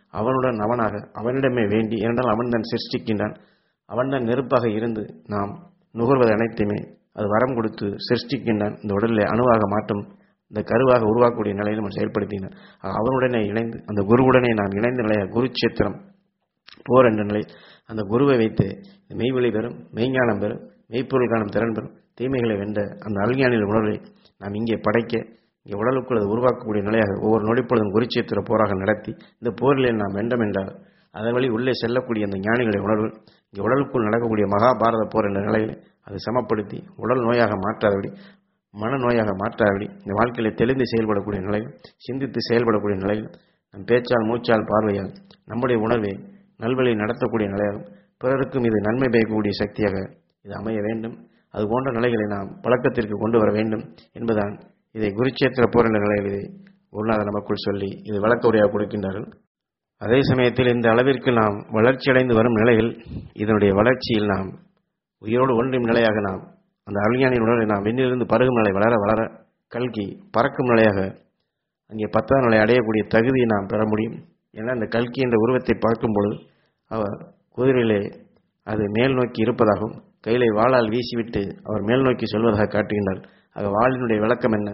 அவனுடன் அவனாக அவனிடமே வேண்டி ஏனென்றால் அவன் தான் சிருஷ்டிக்கின்றான் அவன் தான் நெருப்பாக இருந்து நாம் நுகர்வது அனைத்துமே அது வரம் கொடுத்து சிருஷ்டிக்கின்றான் இந்த உடலில் அணுவாக மாற்றம் இந்த கருவாக உருவாக்கக்கூடிய நிலையை நம்ம செயல்படுத்தினார் அவனுடனே இணைந்து அந்த குருவுடனே நாம் இணைந்த நிலையாக குருட்சேத்திரம் போர் என்ற நிலை அந்த குருவை வைத்து மெய்வெளி பெறும் மெய்ஞானம் பெறும் மெய்ப்பொருள் காணும் திறன் பெறும் தீமைகளை வென்ற அந்த அல்ஞானியின் உணர்வை நாம் இங்கே படைக்க இங்கே உடலுக்குள் அது உருவாக்கக்கூடிய நிலையாக ஒவ்வொரு நொடிப்பொழுதும் குருச்சேத்திர போராக நடத்தி இந்த போரில் நாம் வென்றோம் என்றால் அதன் வழி உள்ளே செல்லக்கூடிய அந்த ஞானிகளுடைய உணர்வு இங்கே உடலுக்குள் நடக்கக்கூடிய மகாபாரத போர் என்ற நிலையில் அதை சமப்படுத்தி உடல் நோயாக மாற்றாதபடி மனநோயாக மாற்றாதபடி இந்த வாழ்க்கையில தெளிந்து செயல்படக்கூடிய நிலையில் சிந்தித்து செயல்படக்கூடிய நிலையில் நம் பேச்சால் மூச்சால் பார்வையால் நம்முடைய உணர்வை நல்வழி நடத்தக்கூடிய நிலையாகும் பிறருக்கும் இது நன்மை பயக்கக்கூடிய சக்தியாக இது அமைய வேண்டும் அது போன்ற நிலைகளை நாம் பழக்கத்திற்கு கொண்டு வர வேண்டும் என்பதுதான் இதை குருச்சேத்திர போர் என்ற நிலையில் இதை குருநாதர் நமக்குள் சொல்லி இது வழக்க உரையாக கொடுக்கின்றார்கள் அதே சமயத்தில் இந்த அளவிற்கு நாம் வளர்ச்சியடைந்து வரும் நிலையில் இதனுடைய வளர்ச்சியில் நாம் உயிரோடு ஒன்றும் நிலையாக நாம் அந்த அழிஞானின் உணர்வை நாம் விண்ணிலிருந்து பருகும் நிலை வளர வளர கல்கி பறக்கும் நிலையாக அங்கே பத்தாம் நிலை அடையக்கூடிய தகுதியை நாம் பெற முடியும் ஏன்னா அந்த கல்கி என்ற உருவத்தை பார்க்கும் பொழுது அவர் குதிரையிலே அது மேல் நோக்கி இருப்பதாகவும் கையிலே வாளால் வீசிவிட்டு அவர் மேல் நோக்கி சொல்வதாக காட்டுகின்றார் ஆக வாளினுடைய விளக்கம் என்ன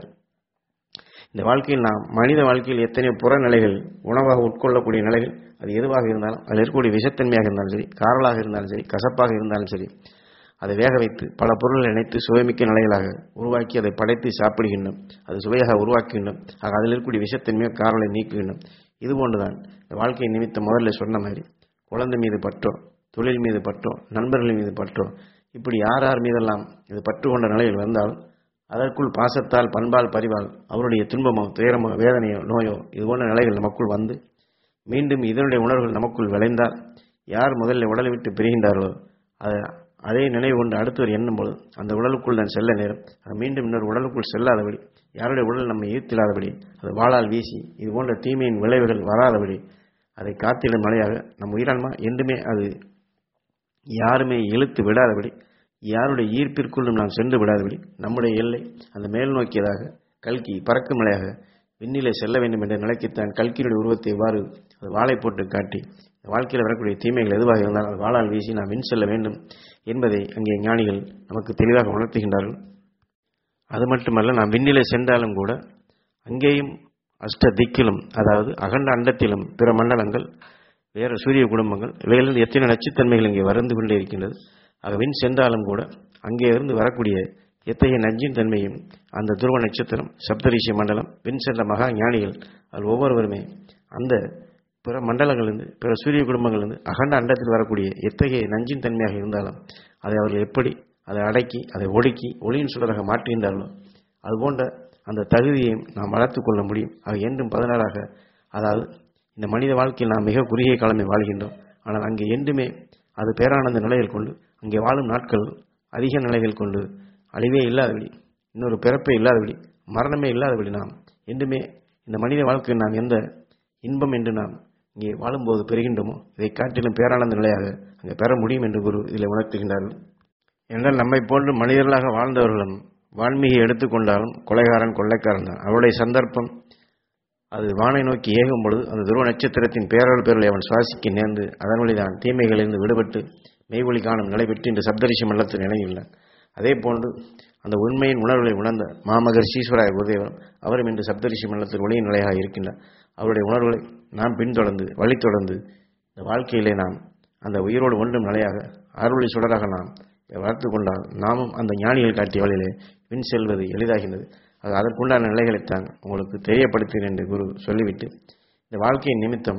இந்த வாழ்க்கையில் நாம் மனித வாழ்க்கையில் எத்தனை புறநிலைகள் உணவாக உட்கொள்ளக்கூடிய நிலைகள் அது எதுவாக இருந்தாலும் அதில் இருக்கக்கூடிய விஷத்தன்மையாக இருந்தாலும் சரி காரலாக இருந்தாலும் சரி கசப்பாக இருந்தாலும் சரி அதை வேக வைத்து பல பொருள்களை இணைத்து சுவைமிக்க நிலைகளாக உருவாக்கி அதை படைத்து சாப்பிடுகின்றோம் அது சுவையாக உருவாக்குகின்றோம் ஆக அதில் இருக்கக்கூடிய விஷத்தன்மையோ காரலை நீக்குகின்றோம் இது போன்றுதான் இந்த வாழ்க்கை நிமித்தம் முதல்ல சொன்ன மாதிரி குழந்தை மீது பற்றோ தொழில் மீது பற்றோ நண்பர்கள் மீது பற்றோ இப்படி யார் யார் மீதெல்லாம் இது பற்று கொண்ட நிலையில் வந்தாலும் அதற்குள் பாசத்தால் பண்பால் பரிவால் அவருடைய துன்பமோ துயரமோ வேதனையோ நோயோ இது போன்ற நிலைகள் நமக்குள் வந்து மீண்டும் இதனுடைய உணர்வுகள் நமக்குள் விளைந்தால் யார் முதல்ல உடலை விட்டு பிரிகின்றார்களோ அதை அதே நினைவு கொண்டு அடுத்தவர் எண்ணும் பொழுது அந்த உடலுக்குள் தான் செல்ல நேரம் அது மீண்டும் இன்னொரு உடலுக்குள் செல்லாதபடி யாருடைய உடல் நம்மை ஈர்த்திடாதபடி அது வாளால் வீசி இது போன்ற தீமையின் விளைவுகள் வராதபடி அதை காத்திடும் மலையாக நம் உயிரான்மா என்றுமே அது யாருமே இழுத்து விடாதபடி யாருடைய ஈர்ப்பிற்குள்ளும் நாம் சென்று விடாதபடி நம்முடைய எல்லை அந்த மேல் நோக்கியதாக கல்கி பறக்கும் நிலையாக விண்ணிலே செல்ல வேண்டும் என்ற நிலைக்குத்தான் கல்கியினுடைய உருவத்தை எவ்வாறு அது வாளை போட்டு காட்டி வாழ்க்கையில் வரக்கூடிய தீமைகள் எதுவாக இருந்தாலும் அது வாளால் வீசி நாம் விண் செல்ல வேண்டும் என்பதை அங்கே ஞானிகள் நமக்கு தெளிவாக உணர்த்துகின்றார்கள் அது மட்டுமல்ல நாம் விண்ணிலே சென்றாலும் கூட அங்கேயும் அஷ்ட திக்கிலும் அதாவது அகண்ட அண்டத்திலும் பிற மண்டலங்கள் வேறு சூரிய குடும்பங்கள் இவைகளில் எத்தனை நச்சுத்தன்மைகள் இங்கே வந்து கொண்டே இருக்கின்றது ஆக விண் சென்றாலும் கூட அங்கே இருந்து வரக்கூடிய எத்தகைய நஞ்சின் தன்மையும் அந்த துருவ நட்சத்திரம் சப்தரிஷி மண்டலம் விண் சென்ற மகா ஞானிகள் அதில் ஒவ்வொருவருமே அந்த பிற மண்டலங்களிலிருந்து பிற சூரிய குடும்பங்களிலிருந்து அகண்ட அண்டத்தில் வரக்கூடிய எத்தகைய நஞ்சின் தன்மையாக இருந்தாலும் அதை அவர்கள் எப்படி அதை அடக்கி அதை ஒடுக்கி ஒளியின் சுடராக மாற்றுகின்றார்களோ அதுபோன்ற அந்த தகுதியையும் நாம் வளர்த்துக் கொள்ள முடியும் ஆக என்றும் பதினாறாக அதாவது இந்த மனித வாழ்க்கையில் நாம் மிக குறுகிய காலமே வாழ்கின்றோம் ஆனால் அங்கே என்றுமே அது பேரானந்த நிலையில் கொண்டு அங்கே வாழும் நாட்கள் அதிக நிலைகள் கொண்டு அழிவே இல்லாதபடி இன்னொரு பிறப்பே இல்லாதபடி மரணமே இல்லாதபடி நாம் என்றுமே இந்த மனித வாழ்க்கையில் நாம் எந்த இன்பம் என்று நாம் இங்கே வாழும்போது பெறுகின்றோமோ இதை காட்டிலும் பேரானந்த நிலையாக அங்கே பெற முடியும் என்று குரு இதில் உணர்த்துகின்றார்கள் என்றால் நம்மை போன்று மனிதர்களாக வாழ்ந்தவர்களும் வான்மீகை எடுத்துக்கொண்டாலும் கொலைகாரன் கொள்ளைக்காரன் தான் அவருடைய சந்தர்ப்பம் அது வானை நோக்கி ஏகும் பொழுது அந்த துருவ நட்சத்திரத்தின் பேரல் பேரலை அவன் சுவாசிக்க நேர்ந்து அதன் வழிதான் தீமைகளிலிருந்து விடுபட்டு மெய்வொலி காணும் நிலை பெற்று இந்த சப்தரிஷி மல்லத்தில் நினைவுள்ளார் அதே போன்று அந்த உண்மையின் உணர்வுகளை உணர்ந்த மாமகர் சீஸ்வராய குருதேவர் அவரும் இன்று சப்தரிஷி மல்லத்தில் ஒளியின் நிலையாக இருக்கின்றார் அவருடைய உணர்வுகளை நாம் பின்தொடர்ந்து வழி தொடர்ந்து இந்த வாழ்க்கையிலே நாம் அந்த உயிரோடு ஒன்றும் நிலையாக அருளி சுடராக நாம் வளர்த்து கொண்டால் நாமும் அந்த ஞானிகள் காட்டிய வழியிலே வின் செல்வது எளிதாகின்றது அது அதற்குண்டான நிலைகளைத்தான் உங்களுக்கு தெரியப்படுத்துகிறேன் என்று குரு சொல்லிவிட்டு இந்த வாழ்க்கையின் நிமித்தம்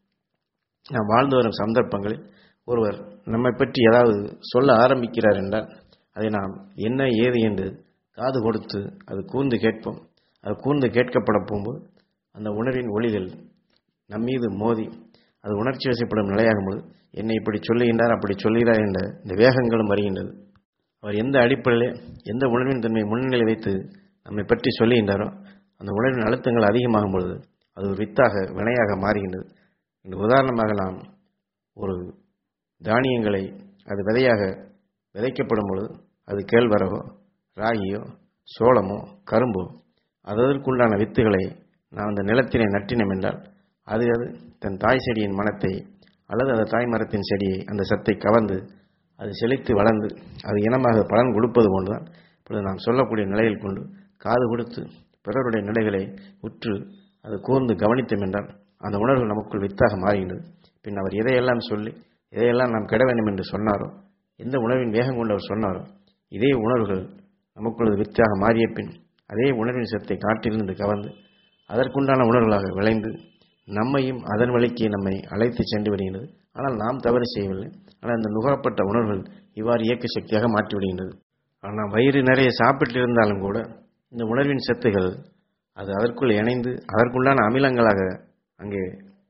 நாம் வாழ்ந்து வரும் சந்தர்ப்பங்களில் ஒருவர் நம்மை பற்றி ஏதாவது சொல்ல ஆரம்பிக்கிறார் என்றால் அதை நாம் என்ன ஏது என்று காது கொடுத்து அது கூர்ந்து கேட்போம் அது கூர்ந்து கேட்கப்பட போகும்போது அந்த உணர்வின் ஒளிகள் நம் மீது மோதி அது உணர்ச்சி வசப்படும் நிலையாகும் பொழுது என்னை இப்படி சொல்லுகின்றார் அப்படி சொல்லுகிறார் என்ற இந்த வேகங்களும் வருகின்றது அவர் எந்த அடிப்படையிலே எந்த உணர்வின் தன்மை முன்னிலை வைத்து நம்மை பற்றி சொல்லுகின்றாரோ அந்த உணர்வின் அழுத்தங்கள் அதிகமாகும் பொழுது அது ஒரு வித்தாக வினையாக மாறுகின்றது இந்த உதாரணமாக நாம் ஒரு தானியங்களை அது விதையாக விதைக்கப்படும் பொழுது அது கேழ்வரகோ ராகியோ சோளமோ கரும்போ அதற்குண்டான வித்துகளை நாம் அந்த நிலத்தினை நட்டினோம் என்றால் அது அது தன் தாய் செடியின் மனத்தை அல்லது அந்த தாய் மரத்தின் செடியை அந்த சத்தை கவர்ந்து அது செழித்து வளர்ந்து அது இனமாக பலன் கொடுப்பது போன்றுதான் இப்பொழுது நாம் சொல்லக்கூடிய நிலையில் கொண்டு காது கொடுத்து பிறருடைய நிலைகளை உற்று அது கூர்ந்து கவனித்தோம் என்றால் அந்த உணர்வு நமக்குள் வித்தாக மாறுகின்றது பின் அவர் எதையெல்லாம் சொல்லி எதையெல்லாம் நாம் கெட வேண்டும் என்று சொன்னாரோ எந்த உணர்வின் வேகம் கொண்டு அவர் சொன்னாரோ இதே உணர்வுகள் நமக்குள்ளது வித்தாக மாறிய பின் அதே உணர்வின் சத்தை காட்டிலிருந்து கவர்ந்து அதற்குண்டான உணர்வுகளாக விளைந்து நம்மையும் அதன் வழிக்கு நம்மை அழைத்து சென்று விடுகின்றது ஆனால் நாம் தவறு செய்யவில்லை ஆனால் அந்த நுகரப்பட்ட உணர்வுகள் இவ்வாறு இயக்க சக்தியாக மாற்றிவிடுகின்றது ஆனால் வயிறு நிறைய சாப்பிட்டு இருந்தாலும் கூட இந்த உணர்வின் சத்துகள் அது அதற்குள் இணைந்து அதற்குண்டான அமிலங்களாக அங்கே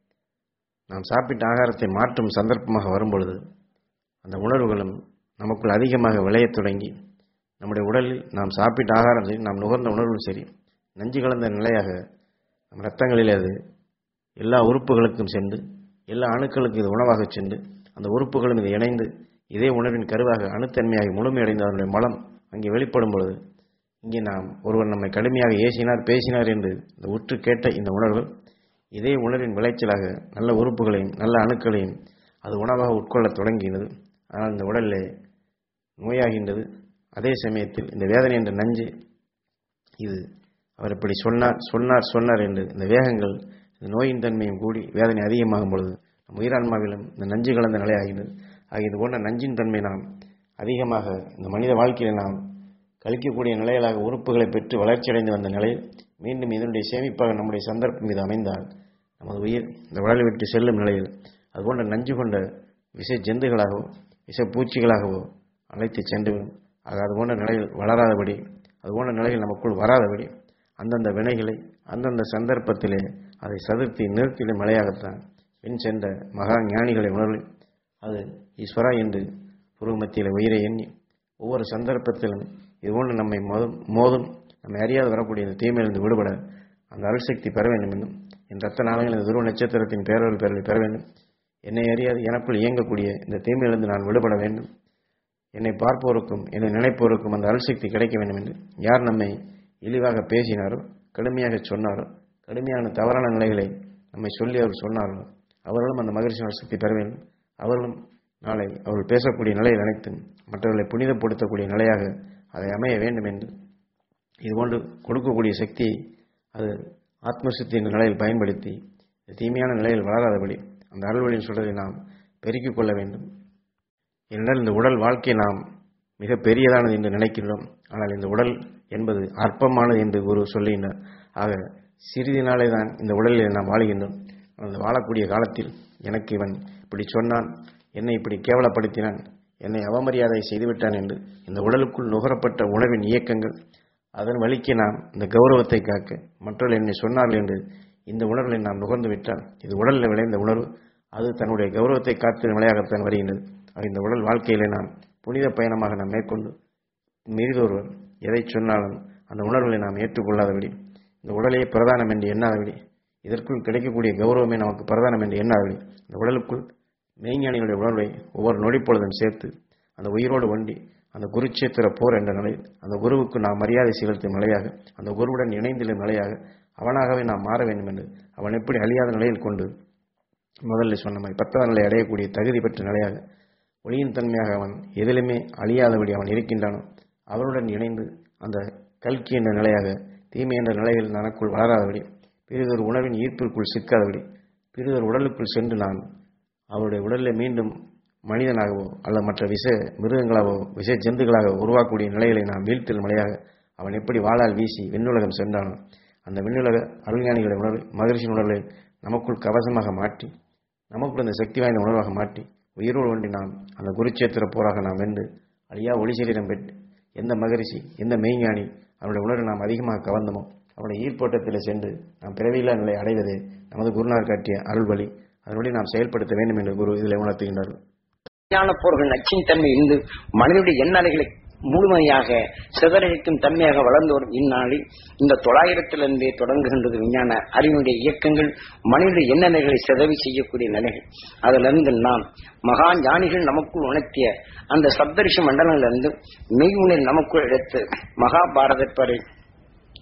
நாம் சாப்பிட்ட ஆகாரத்தை மாற்றும் சந்தர்ப்பமாக வரும்பொழுது அந்த உணர்வுகளும் நமக்குள் அதிகமாக விளையத் தொடங்கி நம்முடைய உடலில் நாம் சாப்பிட்ட ஆகாரம் சரி நாம் நுகர்ந்த உணர்வும் சரி நஞ்சு கலந்த நிலையாக நம் ரத்தங்களில் அது எல்லா உறுப்புகளுக்கும் சென்று எல்லா அணுக்களுக்கும் இது உணவாக சென்று அந்த உறுப்புகளும் இது இணைந்து இதே உணர்வின் கருவாக அணுத்தன்மையாகி முழுமையடைந்த அதனுடைய மலம் அங்கே வெளிப்படும் பொழுது இங்கே நாம் ஒருவர் நம்மை கடுமையாக ஏசினார் பேசினார் என்று இந்த உற்று கேட்ட இந்த உணர்வுகள் இதே உணர்வின் விளைச்சலாக நல்ல உறுப்புகளையும் நல்ல அணுக்களையும் அது உணவாக உட்கொள்ளத் தொடங்கினது ஆனால் இந்த உடலிலே நோயாகின்றது அதே சமயத்தில் இந்த வேதனை என்ற நஞ்சு இது அவர் இப்படி சொன்னார் சொன்னார் சொன்னார் என்று இந்த வேகங்கள் இந்த நோயின் தன்மையும் கூடி வேதனை அதிகமாகும் பொழுது நம் உயிரான்மாவிலும் இந்த நஞ்சு கலந்த நிலையாகின்றது ஆகிய இது போன்ற நஞ்சின் தன்மை நாம் அதிகமாக இந்த மனித வாழ்க்கையில் நாம் கழிக்கக்கூடிய நிலைகளாக உறுப்புகளை பெற்று வளர்ச்சியடைந்து வந்த நிலையில் மீண்டும் இதனுடைய சேமிப்பாக நம்முடைய சந்தர்ப்பம் இது அமைந்தால் நமது உயிர் இந்த உடலை விட்டு செல்லும் நிலையில் அதுபோன்ற நஞ்சு கொண்ட விஷ ஜந்துகளாகவோ விஷ பூச்சிகளாகவோ அழைத்து சென்றுவிடும் ஆக அது போன்ற நிலையில் வளராதபடி அது போன்ற நிலைகள் நமக்குள் வராதபடி அந்தந்த வினைகளை அந்தந்த சந்தர்ப்பத்திலே அதை சதுர்த்தி நிறுத்திடும் நிலையாகத்தான் பின் சென்ற மகா ஞானிகளை உணர்வு அது ஈஸ்வரா என்று புருவ மத்தியில் உயிரை எண்ணி ஒவ்வொரு சந்தர்ப்பத்திலும் இதுபோன்று நம்மை மோதும் மோதும் நம்மை அறியாது வரக்கூடிய இந்த தீமையிலிருந்து விடுபட அந்த அருள்சக்தி பெற வேண்டும் என்றும் என் ரத்த நாளங்கள் இந்த துருவ நட்சத்திரத்தின் பேரொருள் பெறலை பெற வேண்டும் என்னை அறியாது எனக்குள் இயங்கக்கூடிய இந்த தீமையிலிருந்து நான் விடுபட வேண்டும் என்னை பார்ப்போருக்கும் என்னை நினைப்போருக்கும் அந்த அருள்சக்தி கிடைக்க வேண்டும் என்று யார் நம்மை இழிவாக பேசினாரோ கடுமையாக சொன்னாரோ கடுமையான தவறான நிலைகளை நம்மை சொல்லி அவர் சொன்னாரோ அவர்களும் அந்த மகிழ்ச்சி அருள்சக்தி பெற வேண்டும் அவர்களும் நாளை அவர்கள் பேசக்கூடிய நிலையில் அனைத்தும் மற்றவர்களை புனிதப்படுத்தக்கூடிய நிலையாக அதை அமைய வேண்டும் என்று இதுபோன்று கொடுக்கக்கூடிய சக்தியை அது ஆத்மசக்தி என்ற நிலையில் பயன்படுத்தி தீமையான நிலையில் வளராதபடி அந்த அருள்வழியின் சுடரை நாம் பெருக்கிக் கொள்ள வேண்டும் ஏனென்றால் இந்த உடல் வாழ்க்கை நாம் மிக பெரியதானது என்று நினைக்கின்றோம் ஆனால் இந்த உடல் என்பது அற்பமானது என்று குரு சொல்லுகின்றார் ஆக சிறிது நாளே தான் இந்த உடலில் நாம் வாழுகின்றோம் ஆனால் அந்த வாழக்கூடிய காலத்தில் எனக்கு இவன் இப்படி சொன்னான் என்னை இப்படி கேவலப்படுத்தினான் என்னை அவமரியாதை செய்துவிட்டான் என்று இந்த உடலுக்குள் நுகரப்பட்ட உணவின் இயக்கங்கள் அதன் வழிக்கு நாம் இந்த கௌரவத்தை காக்க மற்றவர்கள் என்னை சொன்னார்கள் என்று இந்த உணர்வுகளை நாம் நுகர்ந்து விட்டால் இது உடலில் விளைந்த உணர்வு அது தன்னுடைய கௌரவத்தை காத்து நிலையாகத்தான் வருகின்றது ஆக இந்த உடல் வாழ்க்கையிலே நாம் புனித பயணமாக நாம் மேற்கொண்டு மீறிதொருவர் எதை சொன்னாலும் அந்த உணர்வுகளை நாம் ஏற்றுக்கொள்ளாதபடி இந்த உடலே பிரதானம் என்று எண்ணாதபடி இதற்குள் கிடைக்கக்கூடிய கௌரவமே நமக்கு பிரதானம் என்று எண்ணாதபடி இந்த உடலுக்குள் மெய்ஞானிகளுடைய உணர்வை ஒவ்வொரு நொடிப்பொழுதும் சேர்த்து அந்த உயிரோடு ஒண்டி அந்த குருட்சேத்திர போர் என்ற நிலையில் அந்த குருவுக்கு நாம் மரியாதை செலுத்தும் நிலையாக அந்த குருவுடன் இணைந்துள்ள நிலையாக அவனாகவே நாம் மாற வேண்டும் என்று அவன் எப்படி அழியாத நிலையில் கொண்டு முதல்ல சொன்ன மாதிரி பத்தாவது நிலை அடையக்கூடிய தகுதி பெற்ற நிலையாக ஒளியின் தன்மையாக அவன் எதிலுமே அழியாதபடி அவன் இருக்கின்றானோ அவனுடன் இணைந்து அந்த கல்கி என்ற நிலையாக தீமை என்ற நிலையில் தனக்குள் வளராதபடி பிறிதொரு உணவின் ஈர்ப்பிற்குள் சிக்காதபடி பிறிதொரு உடலுக்குள் சென்று நான் அவருடைய உடலில் மீண்டும் மனிதனாகவோ அல்ல மற்ற விஷ மிருகங்களாகவோ விஷ ஜந்துகளாக உருவாக்கக்கூடிய நிலைகளை நாம் வீழ்த்தல் நிலையாக அவன் எப்படி வாளால் வீசி விண்ணுலகம் சென்றானோ அந்த விண்ணுலக அருள்ஞானிகளை உணர்வு மகிழ்ச்சி உணர்வை நமக்குள் கவசமாக மாற்றி நமக்குள் அந்த சக்தி வாய்ந்த உணர்வாக மாற்றி உயிரோடு ஒன்றி நாம் அந்த குருச்சேத்திர போராக நாம் வென்று அழியா ஒளி சரீரம் பெற்று எந்த மகரிஷி எந்த மெய்ஞானி அவருடைய உணர்வை நாம் அதிகமாக கவர்ந்தமோ அவருடைய ஈர்ப்போட்டத்தில் சென்று நாம் பிறவியில்லா நிலை அடைவதே நமது குருநார் காட்டிய அருள் வழி அதனுடைய நாம் செயல்படுத்த வேண்டும் என்று குரு இதில் உணர்த்துகின்றார்கள் ஞான போர்கள் நச்சின் தன்மை இருந்து மனிதனுடைய எண்ணலைகளை முழுமையாக சிதறடிக்கும் தன்மையாக வளர்ந்து வரும் இந்நாளில் இந்த தொள்ளாயிரத்திலிருந்தே தொடங்குகின்றது விஞ்ஞான அறிவினுடைய இயக்கங்கள் மனிதனுடைய எண்ணலைகளை சிதவி செய்யக்கூடிய நிலைகள் அதிலிருந்து நாம் மகா ஞானிகள் நமக்குள் உணர்த்திய அந்த சப்தரிஷி மண்டலங்களிலிருந்து மெய் உணர் நமக்குள் எடுத்து மகாபாரத பறை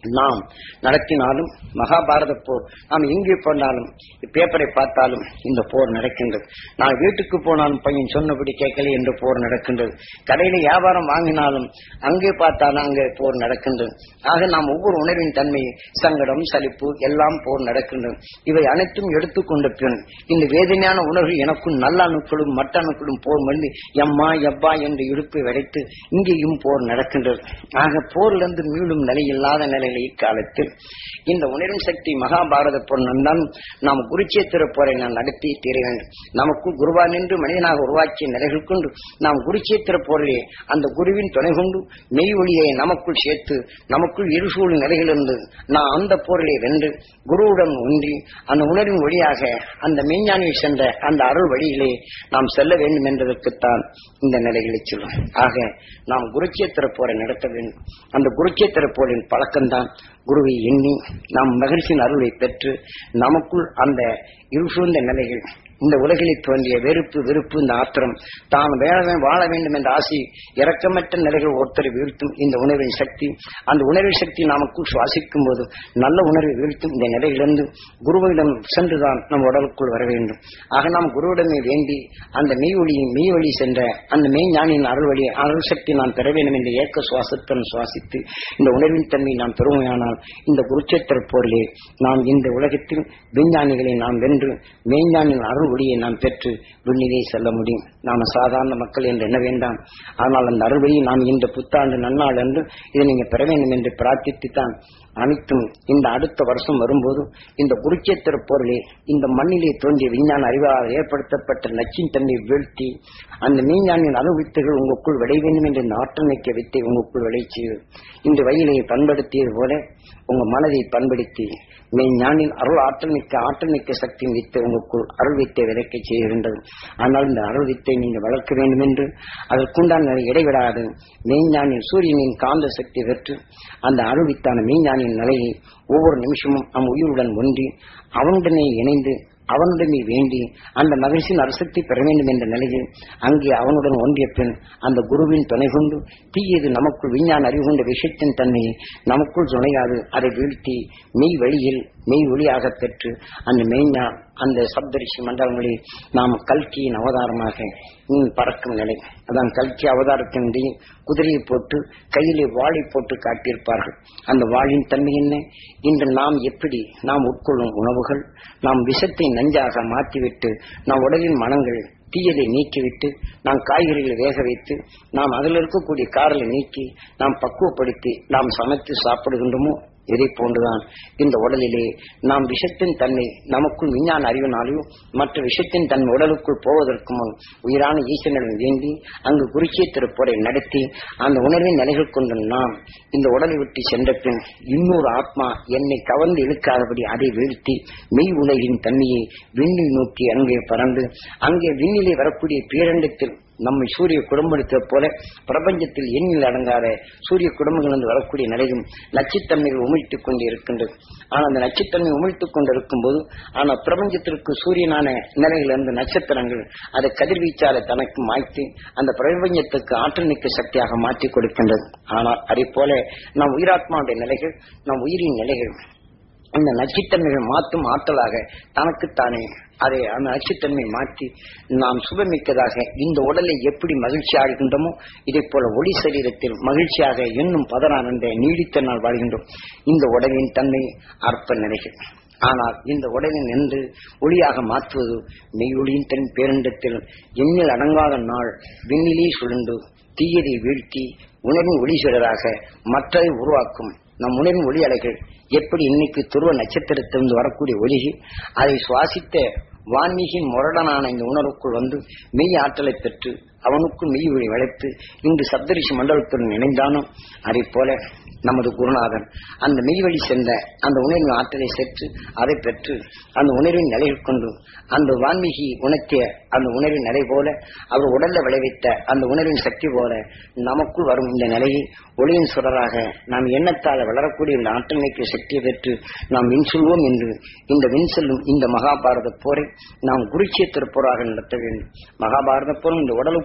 நாம் நடத்தினாலும் மகாபாரத போர் நாம் எங்கே போனாலும் பேப்பரை பார்த்தாலும் இந்த போர் நடக்கின்றது நான் வீட்டுக்கு போனாலும் பையன் சொன்னபடி கேட்கல என்று போர் நடக்கின்றது கடையில வியாபாரம் வாங்கினாலும் அங்கே பார்த்தாலும் அங்கே போர் நடக்கின்றது ஆக நாம் ஒவ்வொரு உணர்வின் தன்மை சங்கடம் சலிப்பு எல்லாம் போர் நடக்கின்றது இவை அனைத்தும் எடுத்துக்கொண்ட பின் இந்த வேதனையான உணர்வு எனக்கும் நல்ல அணுக்களும் மற்ற அணுக்களும் போர் பண்ணி எம்மா எவ்வா என்று இடுப்பை வடைத்து இங்கேயும் போர் நடக்கின்றது ஆக போரிலிருந்து மீளும் நிலையில்லாத நிலையில் இக்காலத்தில் இந்த உணரும் சக்தி மகாபாரத போர் நன்றால் நாம் குருச்சேத்திர போரை நாம் நடத்தி தீர வேண்டும் நமக்கு குருவா நின்று மனிதனாக உருவாக்கிய நிலைகள் கொண்டு நாம் குருச்சேத்திர போரிலே அந்த குருவின் துணை கொண்டு மெய் ஒளியை நமக்குள் சேர்த்து நமக்குள் இருசூழ் நிலைகளிலிருந்து நாம் அந்த போரிலே வென்று குருவுடன் ஒன்றி அந்த உணர்வின் வழியாக அந்த மெய்ஞானியில் சென்ற அந்த அருள் வழியிலே நாம் செல்ல வேண்டும் என்பதற்குத்தான் இந்த நிலைகளை சொல்லும் ஆக நாம் குருச்சேத்திர போரை நடத்த வேண்டும் அந்த குருச்சேத்திர போரின் பழக்கம்தான் குருவை எண்ணி நாம் மகிழ்ச்சியின் அருளை பெற்று நமக்குள் அந்த இருசூழ்ந்த நிலைகள் இந்த உலகில் தோன்றிய வெறுப்பு வெறுப்பு இந்த ஆத்திரம் தான் வேள வாழ வேண்டும் என்ற ஆசை இறக்கமற்ற நிலைகள் ஒருத்தரை வீழ்த்தும் இந்த உணர்வின் சக்தி அந்த உணர்வின் சக்தி நமக்குள் சுவாசிக்கும் போது நல்ல உணர்வை வீழ்த்தும் இந்த நிலையிலிருந்து குருவிடம் சென்றுதான் நம் உடலுக்குள் வர வேண்டும் ஆக நாம் குருவிடமே வேண்டி அந்த மெய் ஒளியின் மெய் வழி சென்ற அந்த மெய் ஞானியின் அருள் வழி அருள் சக்தி நாம் பெற வேண்டும் என்ற ஏக்க சுவாசத்துடன் சுவாசித்து இந்த உணர்வின் தன்மை நாம் பெறுமையானால் இந்த குருச்சேத்திர போரிலே நாம் இந்த உலகத்தில் விஞ்ஞானிகளை நாம் வென்று மெய்ஞானின் அருள் ஒளியை நாம் பெற்று விண்ணிலே செல்ல முடியும் நாம சாதாரண மக்கள் என்று எண்ண வேண்டாம் ஆனால் அந்த அருள் வழியை நாம் இந்த புத்தாண்டு நன்னாள் என்று இதை நீங்க பெற வேண்டும் என்று பிரார்த்தித்து தான் அனைத்தும் இந்த அடுத்த வருஷம் வரும்போது இந்த குருச்சேத்திர போரிலே இந்த மண்ணிலே தோன்றிய விஞ்ஞான அறிவால் ஏற்படுத்தப்பட்ட நச்சின் தன்மை வீழ்த்தி அந்த மெய்ஞானின் அணுவித்துகள் உங்களுக்குள் விளை வேண்டும் என்று இந்த ஆற்றல் மிக்க வித்தை உங்களுக்குள் விளைச்சியது இந்த வயலை பண்படுத்தியது போல உங்க மனதை பண்படுத்தி மெய்ஞானின் அருள் ஆற்றல் மிக்க ஆற்றல் மிக்க சக்தியின் வித்தை உங்களுக்குள் அருள் வித்தை விதைக்க செய்கின்றது ஆனால் இந்த அருள் வித்தை நீங்கள் வளர்க்க வேண்டும் என்று அதற்குண்டான இடைவிடாது மெய்ஞானின் சூரியனின் காந்த சக்தி பெற்று அந்த அருள் வித்தான மெய்ஞானின் நிலையை ஒவ்வொரு நிமிஷமும் நம் உயிருடன் ஒன்றி அவனுடனே இணைந்து அவனுடனே வேண்டி அந்த மகிழ்ச்சியின் அரசக்தி பெற வேண்டும் என்ற நிலையில் அங்கே அவனுடன் ஒன்றிய பின் அந்த குருவின் துணை கொண்டு தீயது நமக்குள் விஞ்ஞான அறிவு கொண்ட விஷயத்தின் தன்மையை நமக்குள் துணையாது அதை வீழ்த்தி மெய் வழியில் மெய் ஒளியாக பெற்று அந்த மெய்ஞா அந்த சப்தரிஷி மண்டலங்களில் நாம் கல்கியின் அவதாரமாக உம் பறக்கும் நிலை அதான் கல்கி அவதாரத்தினுடைய குதிரையை போட்டு கையிலே வாளை போட்டு காட்டியிருப்பார்கள் அந்த வாளின் தன்மை என்ன இன்று நாம் எப்படி நாம் உட்கொள்ளும் உணவுகள் நாம் விஷத்தை நஞ்சாக மாற்றிவிட்டு நம் உடலின் மனங்கள் தீயதை நீக்கிவிட்டு நாம் காய்கறிகளை வேக வைத்து நாம் அதில் இருக்கக்கூடிய காரலை நீக்கி நாம் பக்குவப்படுத்தி நாம் சமைத்து சாப்பிடுகின்றோமோ இதை போன்றுதான் இந்த உடலிலே நாம் விஷத்தின் தன்மை நமக்குள் விஞ்ஞான அறிவினாலேயோ மற்ற விஷத்தின் தன்மை உடலுக்குள் போவதற்கு முன் உயிரான ஈசனிடம் வேண்டி அங்கு குருச்சேத்திர போரை நடத்தி அந்த உணர்வின் நிலைகள் கொண்ட நாம் இந்த உடலை விட்டு சென்ற பின் இன்னொரு ஆத்மா என்னை கவர்ந்து இழுக்காதபடி அதை வீழ்த்தி மெய் உலகின் தன்மையை விண்ணில் நோக்கி அங்கே பறந்து அங்கே விண்ணிலே வரக்கூடிய பேரண்டத்தில் நம்மை சூரிய குடும்பத்தைப் போல பிரபஞ்சத்தில் எண்ணில் அடங்காத சூரிய குடும்பங்களிலிருந்து வரக்கூடிய நிலையும் நச்சுத்தன்மைகள் உமிழ்த்துக் கொண்டு இருக்கின்றது ஆனால் அந்த நச்சுத்தன்மை உமிழ்த்துக் கொண்டு இருக்கும்போது ஆனால் பிரபஞ்சத்திற்கு சூரியனான நிலையிலிருந்து நட்சத்திரங்கள் அதை கதிர்வீச்சால தனக்கு மாய்த்து அந்த பிரபஞ்சத்துக்கு ஆற்றல் மிக்க சக்தியாக மாற்றி கொடுக்கின்றது ஆனால் அதே போல நம் உயிராத்மாவுடைய நிலைகள் நம் உயிரின் நிலைகள் அந்த நச்சுத்தன்மைகள் மாற்றும் ஆற்றலாக தனக்குத்தானே அதை அந்த நச்சுத்தன்மை மாற்றி நாம் சுபமிக்கதாக இந்த உடலை எப்படி மகிழ்ச்சி ஆகின்றோமோ இதே போல ஒளி சரீரத்தில் மகிழ்ச்சியாக இன்னும் பதறானந்த நீடித்த நாள் வாழ்கின்றோம் இந்த உடலின் தன்மை அற்ப நிலைகள் ஆனால் இந்த உடலில் நின்று ஒளியாக மாற்றுவது மெய்யொளியின் தன் பேரண்டத்தில் எண்ணில் அடங்காத நாள் விண்ணிலே சுழண்டு தீயதை வீழ்த்தி உணர்வின் ஒளி சுடராக மற்றதை உருவாக்கும் நம் உணர்வின் ஒளி அலைகள் எப்படி இன்னைக்கு துருவ நட்சத்திரத்திலிருந்து வரக்கூடிய ஒளி அதை சுவாசித்த வான்மீகின் முரடனான இந்த உணர்வுக்குள் வந்து மெய் ஆற்றலை பெற்று அவனுக்கும் மெய் ஒளி வளைத்து இன்று சப்தரிஷி மண்டலத்துடன் இணைந்தானோ அதை போல நமது குருநாதன் அந்த மெய்வழி சென்ற அந்த உணர்வின் ஆற்றலை செற்று அதை பெற்று அந்த உணர்வின் நிலையில் கொண்டு அந்த வான்மீகி உணர்த்திய அந்த உணர்வின் நிலை போல அவர் உடல்ல விளைவித்த அந்த உணர்வின் சக்தி போல நமக்குள் வரும் இந்த நிலையை ஒளியின் சுடராக நாம் எண்ணத்தால் வளரக்கூடிய இந்த ஆற்றல் மிக்க சக்தியை பெற்று நாம் வின் சொல்வோம் என்று இந்த வின் செல்லும் இந்த மகாபாரத போரை நாம் குருட்சேத்திர போராக நடத்த வேண்டும் மகாபாரத போரும் இந்த உடலுக்குள்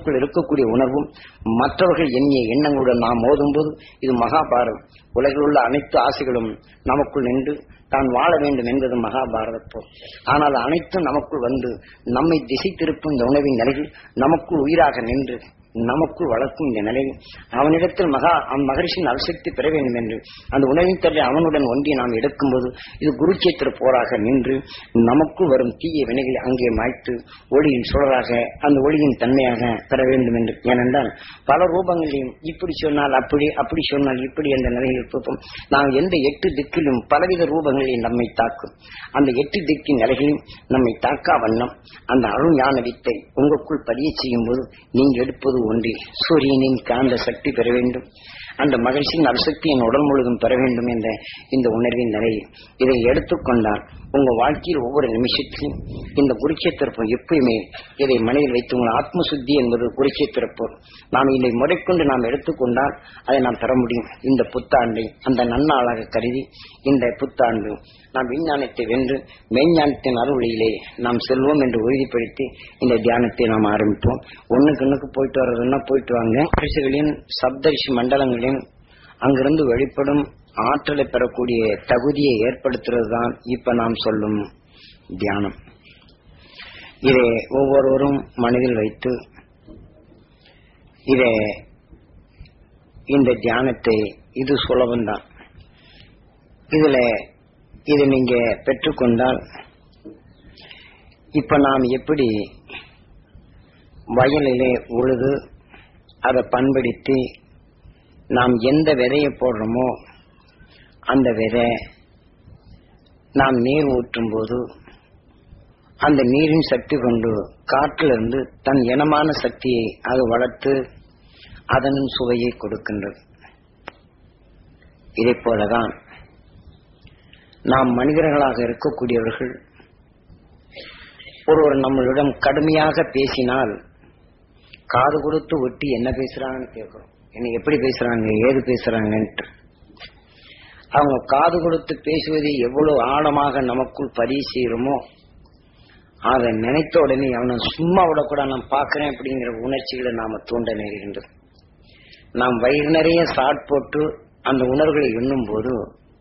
நமக்குள் இருக்கக்கூடிய உணர்வும் மற்றவர்கள் எண்ணிய எண்ணங்களுடன் நாம் மோதும்போது இது மகாபாரதம் உலகில் உள்ள அனைத்து ஆசைகளும் நமக்குள் நின்று தான் வாழ வேண்டும் என்பது மகாபாரத போர் ஆனால் அனைத்தும் நமக்குள் வந்து நம்மை திசை திருப்பும் இந்த உணவின் நிலையில் நமக்குள் உயிராக நின்று நமக்குள் வளர்க்கும் இந்த நிலையில் அவனிடத்தில் மகா அவன் மகரிஷின் அலசக்தி பெற வேண்டும் என்று அந்த உணவின் தன்னை அவனுடன் ஒன்றி நாம் எடுக்கும்போது இது குருச்சேத்திர போராக நின்று நமக்குள் வரும் தீய வினைகளை அங்கே மாய்த்து ஒளியின் சுழலாக அந்த ஒளியின் தன்மையாக பெற வேண்டும் என்று ஏனென்றால் பல ரூபங்களிலும் இப்படி சொன்னால் அப்படி அப்படி சொன்னால் இப்படி என்ற நிலையில் இருப்போம் நாம் எந்த எட்டு திக்கிலும் பலவித ரூபங்களில் நம்மை தாக்கும் அந்த எட்டு திக்கின் நிலைகளிலும் நம்மை தாக்கா வண்ணம் அந்த அருள் ஞான வித்தை உங்களுக்குள் பதிய செய்யும் போது நீங்க எடுப்பது ஒன்றி சூரியனின் காந்த சக்தி பெற வேண்டும் அந்த மகிழ்ச்சியின் அரிசக்தி என் உடல் முழுதும் பெற வேண்டும் என்ற இந்த உணர்வின் நிலையை இதை எடுத்துக்கொண்டால் உங்க வாழ்க்கையில் ஒவ்வொரு நிமிஷத்திலும் இந்த குருச்சேத்திரப்பம் எப்பயுமே இதை மனதில் வைத்து உங்கள் ஆத்ம சுத்தி என்பது குருச்சேத்திரப்போர் நாம் இதை முறைக்கொண்டு நாம் எடுத்துக்கொண்டால் அதை நாம் பெற முடியும் இந்த புத்தாண்டை அந்த நன்னாளாக கருதி இந்த புத்தாண்டு நாம் விஞ்ஞானத்தை வென்று மெய்ஞானத்தின் அருளிலே நாம் செல்வோம் என்று உறுதிப்படுத்தி இந்த தியானத்தை நாம் ஆரம்பிப்போம் ஒண்ணுக்கு ஒண்ணுக்கு போயிட்டு வர்றதுன்னா போயிட்டு வாங்க ரிஷிகளின் சப்தரிஷி மண்டலங்களின் அங்கிருந்து வெளிப்படும் ஆற்றலை பெறக்கூடிய தகுதியை ஏற்படுத்துறது தான் இப்ப நாம் சொல்லும் தியானம் இதை ஒவ்வொருவரும் மனதில் வைத்து இதை இந்த தியானத்தை இது சுலபம்தான் இதுல இதை நீங்க பெற்றுக்கொண்டால் இப்ப நாம் எப்படி வயலிலே உழுது அதை பண்படுத்தி நாம் எந்த விதையை போடுறோமோ அந்த விதை நாம் நீர் ஊற்றும் போது அந்த நீரின் சக்தி கொண்டு காற்றிலிருந்து தன் இனமான சக்தியை அது வளர்த்து அதன் சுவையை கொடுக்கின்றது இதை போலதான் நாம் மனிதர்களாக இருக்கக்கூடியவர்கள் ஒருவர் நம்மளிடம் கடுமையாக பேசினால் காது கொடுத்து ஒட்டி என்ன பேசுறாங்கன்னு கேட்கிறோம் என்ன எப்படி பேசுறாங்க ஏது பேசுறாங்கன்ட்டு அவங்க காது கொடுத்து பேசுவதை எவ்வளவு ஆழமாக நமக்குள் பதிவு செய்யறோமோ அதை நினைத்த உடனே அவனை சும்மா விடக்கூட நான் பார்க்கிறேன் அப்படிங்கிற உணர்ச்சிகளை நாம தூண்ட நேருகின்றது நாம் வயிறு நிறைய சாட் போட்டு அந்த உணர்வுகளை எண்ணும் போது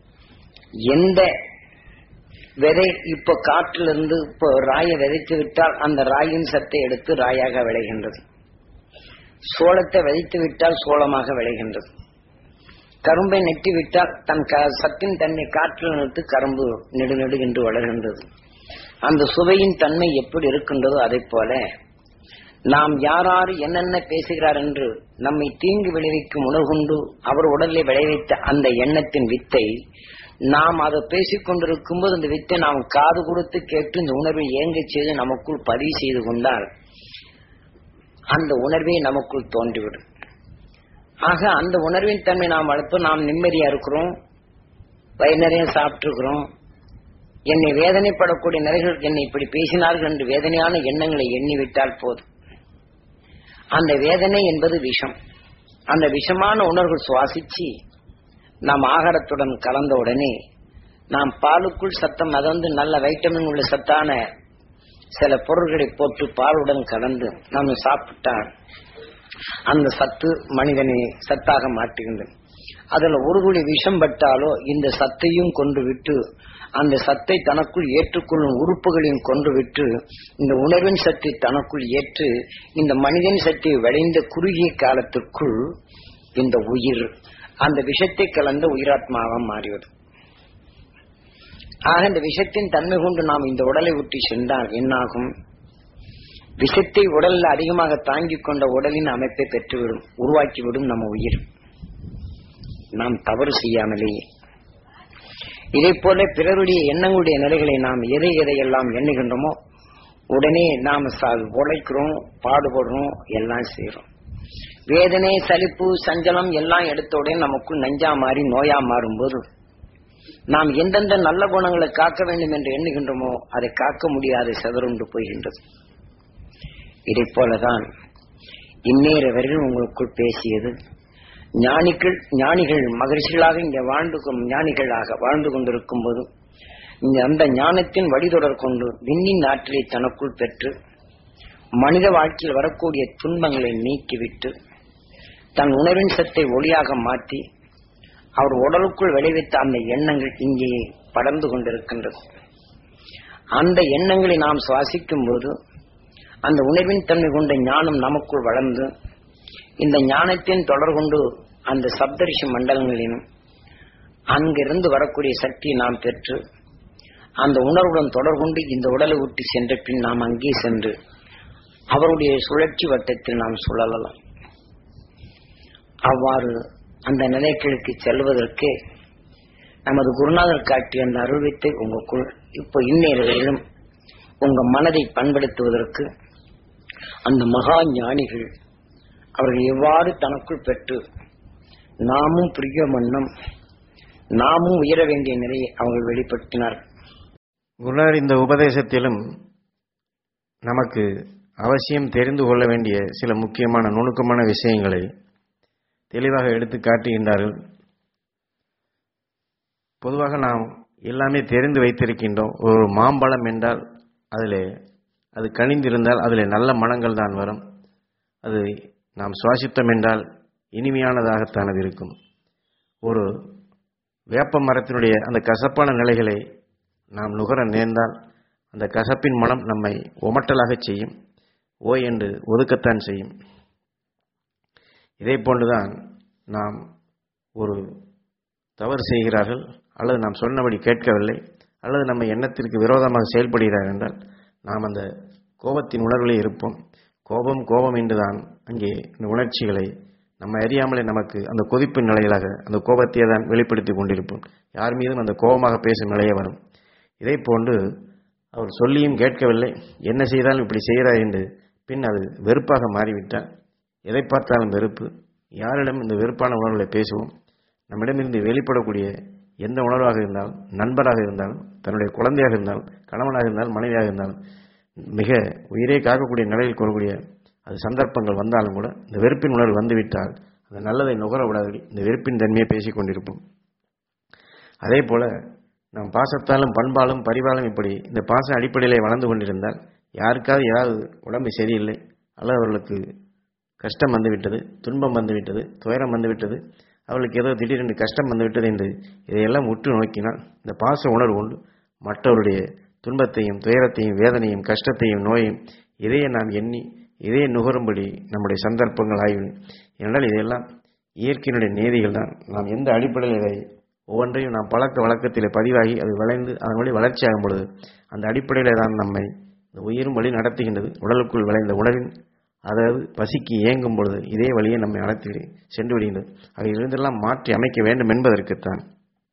எந்த விதை இப்ப காற்றிலிருந்து இப்போ ராயை விதைத்து விட்டால் அந்த ராயின் சத்தை எடுத்து ராயாக விளைகின்றது சோளத்தை விதைத்து விட்டால் சோளமாக விளைகின்றது கரும்பை நெட்டி விட்டால் தன் க சத்தின் தன்மை காற்றில் நிறுத்து கரும்பு நெடு நெடுகென்று வளர்கின்றது அந்த சுவையின் தன்மை எப்படி இருக்கின்றதோ அதை போல நாம் யாராரு என்னென்ன பேசுகிறார் என்று நம்மை தீங்கு விளைவிக்கும் உணர்வுண்டு அவர் உடலில் விளைவித்த அந்த எண்ணத்தின் வித்தை நாம் அதை பேசிக் கொண்டிருக்கும் போது அந்த வித்தை நாம் காது கொடுத்து கேட்டு இந்த உணர்வை ஏங்கச் செய்து நமக்குள் பதிவு செய்து கொண்டால் அந்த உணர்வே நமக்குள் தோன்றிவிடும் ஆக அந்த உணர்வின் தன்மை நாம் வளர்த்து நாம் நிம்மதியா இருக்கிறோம் வயிறு நிறைய சாப்பிட்டுருக்கிறோம் என்னை வேதனைப்படக்கூடிய நிறைகள் என்னை இப்படி பேசினார்கள் என்று வேதனையான எண்ணங்களை எண்ணிவிட்டால் போதும் அந்த வேதனை என்பது விஷம் அந்த விஷமான உணர்வுகள் சுவாசிச்சு நாம் ஆகாரத்துடன் கலந்த உடனே நாம் பாலுக்குள் சத்தம் அது வந்து நல்ல வைட்டமின் உள்ள சத்தான சில பொருள்களை போட்டு பாலுடன் கலந்து நாம் சாப்பிட்டால் அந்த சத்து மனிதனை சத்தாக மாற்றுகின்றது அதுல ஒரு துளி விஷம் பட்டாலோ இந்த சத்தையும் கொண்டு விட்டு அந்த சத்தை தனக்குள் ஏற்றுக்கொள்ளும் உறுப்புகளையும் கொண்டு விட்டு இந்த உணர்வின் சத்தை தனக்குள் ஏற்று இந்த மனிதன் சக்தி விளைந்த குறுகிய காலத்திற்குள் இந்த உயிர் அந்த விஷத்தை கலந்த உயிராத்மாவாக மாறியது ஆக இந்த விஷத்தின் தன்மை கொண்டு நாம் இந்த உடலை விட்டு சென்றால் என்னாகும் விஷத்தை உடல்ல அதிகமாக தாங்கிக் கொண்ட உடலின் அமைப்பை பெற்றுவிடும் உருவாக்கிவிடும் நம்ம உயிர் நாம் தவறு செய்யாமலேயே இதே போல பிறருடைய எண்ணங்களுடைய நிலைகளை நாம் எதை எதையெல்லாம் எண்ணுகின்றோமோ உடனே நாம் உழைக்கிறோம் பாடுபடுறோம் எல்லாம் செய்யறோம் வேதனை சலிப்பு சஞ்சலம் எல்லாம் எடுத்த உடனே நமக்குள் நஞ்சா மாறி நோயா மாறும்போது நாம் எந்தெந்த நல்ல குணங்களை காக்க வேண்டும் என்று எண்ணுகின்றோமோ அதை காக்க முடியாது செதறுண்டு போகின்றது இதை போலதான் இந்நேர வரையில் உங்களுக்குள் பேசியது ஞானிகள் ஞானிகள் மகிழ்ச்சிகளாக இங்கே வாழ்ந்து ஞானிகளாக வாழ்ந்து கொண்டிருக்கும் போது அந்த ஞானத்தின் வழிதொடர் கொண்டு விண்ணின் ஆற்றலை தனக்குள் பெற்று மனித வாழ்க்கையில் வரக்கூடிய துன்பங்களை நீக்கிவிட்டு தன் உணர்வின் சத்தை ஒளியாக மாற்றி அவர் உடலுக்குள் விளைவித்த அந்த எண்ணங்கள் இங்கே படர்ந்து கொண்டிருக்கின்றது அந்த எண்ணங்களை நாம் சுவாசிக்கும் போது அந்த உணர்வின் தன்மை கொண்ட ஞானம் நமக்குள் வளர்ந்து இந்த ஞானத்தின் தொடர் கொண்டு அந்த சப்தரிஷி மண்டலங்களிலும் அங்கிருந்து வரக்கூடிய சக்தியை நாம் பெற்று அந்த உணர்வுடன் தொடர் கொண்டு இந்த உடலை விட்டு சென்ற பின் நாம் அங்கே சென்று அவருடைய சுழற்சி வட்டத்தில் நாம் சுழலலாம் அவ்வாறு அந்த நிலைகளுக்கு செல்வதற்கு நமது குருநாதர் காட்டிய அந்த அருள்வித்தை உங்களுக்குள் இப்போ இந்நேரங்களிலும் உங்க மனதை பண்படுத்துவதற்கு அந்த மகா ஞானிகள் அவர்கள் எவ்வாறு தனக்குள் பெற்று நாமும் புரிய வண்ணம் நாமும் உயர வேண்டிய நிலையை அவர்கள் வெளிப்படுத்தினார் குருநாதர் இந்த உபதேசத்திலும் நமக்கு அவசியம் தெரிந்து கொள்ள வேண்டிய சில முக்கியமான நுணுக்கமான விஷயங்களை தெளிவாக எடுத்து காட்டுகின்றார்கள் பொதுவாக நாம் எல்லாமே தெரிந்து வைத்திருக்கின்றோம் ஒரு மாம்பழம் என்றால் அதில் அது கனிந்திருந்தால் அதில் நல்ல மனங்கள் தான் வரும் அது நாம் சுவாசித்தோம் என்றால் இனிமையானதாகத்தான் அது இருக்கும் ஒரு வேப்ப மரத்தினுடைய அந்த கசப்பான நிலைகளை நாம் நுகர நேர்ந்தால் அந்த கசப்பின் மனம் நம்மை உமட்டலாக செய்யும் ஓய் என்று ஒதுக்கத்தான் செய்யும் இதே போன்றுதான் நாம் ஒரு தவறு செய்கிறார்கள் அல்லது நாம் சொன்னபடி கேட்கவில்லை அல்லது நம்ம எண்ணத்திற்கு விரோதமாக செயல்படுகிறார் என்றால் நாம் அந்த கோபத்தின் உணர்விலே இருப்போம் கோபம் கோபம் என்றுதான் அங்கே இந்த உணர்ச்சிகளை நம்ம அறியாமலே நமக்கு அந்த கொதிப்பு நிலையிலாக அந்த கோபத்தையே தான் வெளிப்படுத்தி கொண்டிருப்போம் யார் மீதும் அந்த கோபமாக பேசும் நிலையே வரும் இதே போன்று அவர் சொல்லியும் கேட்கவில்லை என்ன செய்தாலும் இப்படி செய்கிறார் என்று பின் அது வெறுப்பாக மாறிவிட்டால் எதை பார்த்தாலும் வெறுப்பு யாரிடம் இந்த வெறுப்பான உணர்வுகளை பேசுவோம் நம்மிடமிருந்து வெளிப்படக்கூடிய எந்த உணர்வாக இருந்தாலும் நண்பராக இருந்தாலும் தன்னுடைய குழந்தையாக இருந்தாலும் கணவனாக இருந்தாலும் மனைவியாக இருந்தாலும் மிக உயிரே காக்கக்கூடிய நிலையில் கொள்ளக்கூடிய அது சந்தர்ப்பங்கள் வந்தாலும் கூட இந்த வெறுப்பின் உணர்வு வந்துவிட்டால் அந்த நல்லதை நுகர விடாதபடி இந்த வெறுப்பின் தன்மையை பேசிக் கொண்டிருப்போம் அதே போல நாம் பாசத்தாலும் பண்பாலும் பரிவாலும் இப்படி இந்த பாச அடிப்படையிலே வளர்ந்து கொண்டிருந்தால் யாருக்காவது ஏதாவது உடம்பு சரியில்லை அல்லது அவர்களுக்கு கஷ்டம் வந்துவிட்டது துன்பம் வந்துவிட்டது துயரம் வந்துவிட்டது அவர்களுக்கு ஏதோ திடீரென்று கஷ்டம் வந்துவிட்டது என்று இதையெல்லாம் உற்று நோக்கினால் இந்த பாச உணர்வு கொண்டு மற்றவருடைய துன்பத்தையும் துயரத்தையும் வேதனையும் கஷ்டத்தையும் நோயையும் இதையே நாம் எண்ணி இதையே நுகரும்படி நம்முடைய சந்தர்ப்பங்கள் ஆய்வு ஏனென்றால் இதையெல்லாம் இயற்கையினுடைய நேதிகள் தான் நாம் எந்த அடிப்படையில் இதை ஒவ்வொன்றையும் நாம் பழக்க வழக்கத்தில் பதிவாகி அது விளைந்து அதன் வழி வளர்ச்சியாகும் பொழுது அந்த அடிப்படையில் தான் நம்மை இந்த உயிரும் வழி நடத்துகின்றது உடலுக்குள் விளைந்த உணவின் அதாவது பசிக்கு இயங்கும் பொழுது இதே வழியை நம்மை நடத்தி சென்று விடுகின்றது அதிலிருந்தெல்லாம் மாற்றி அமைக்க வேண்டும் என்பதற்குத்தான்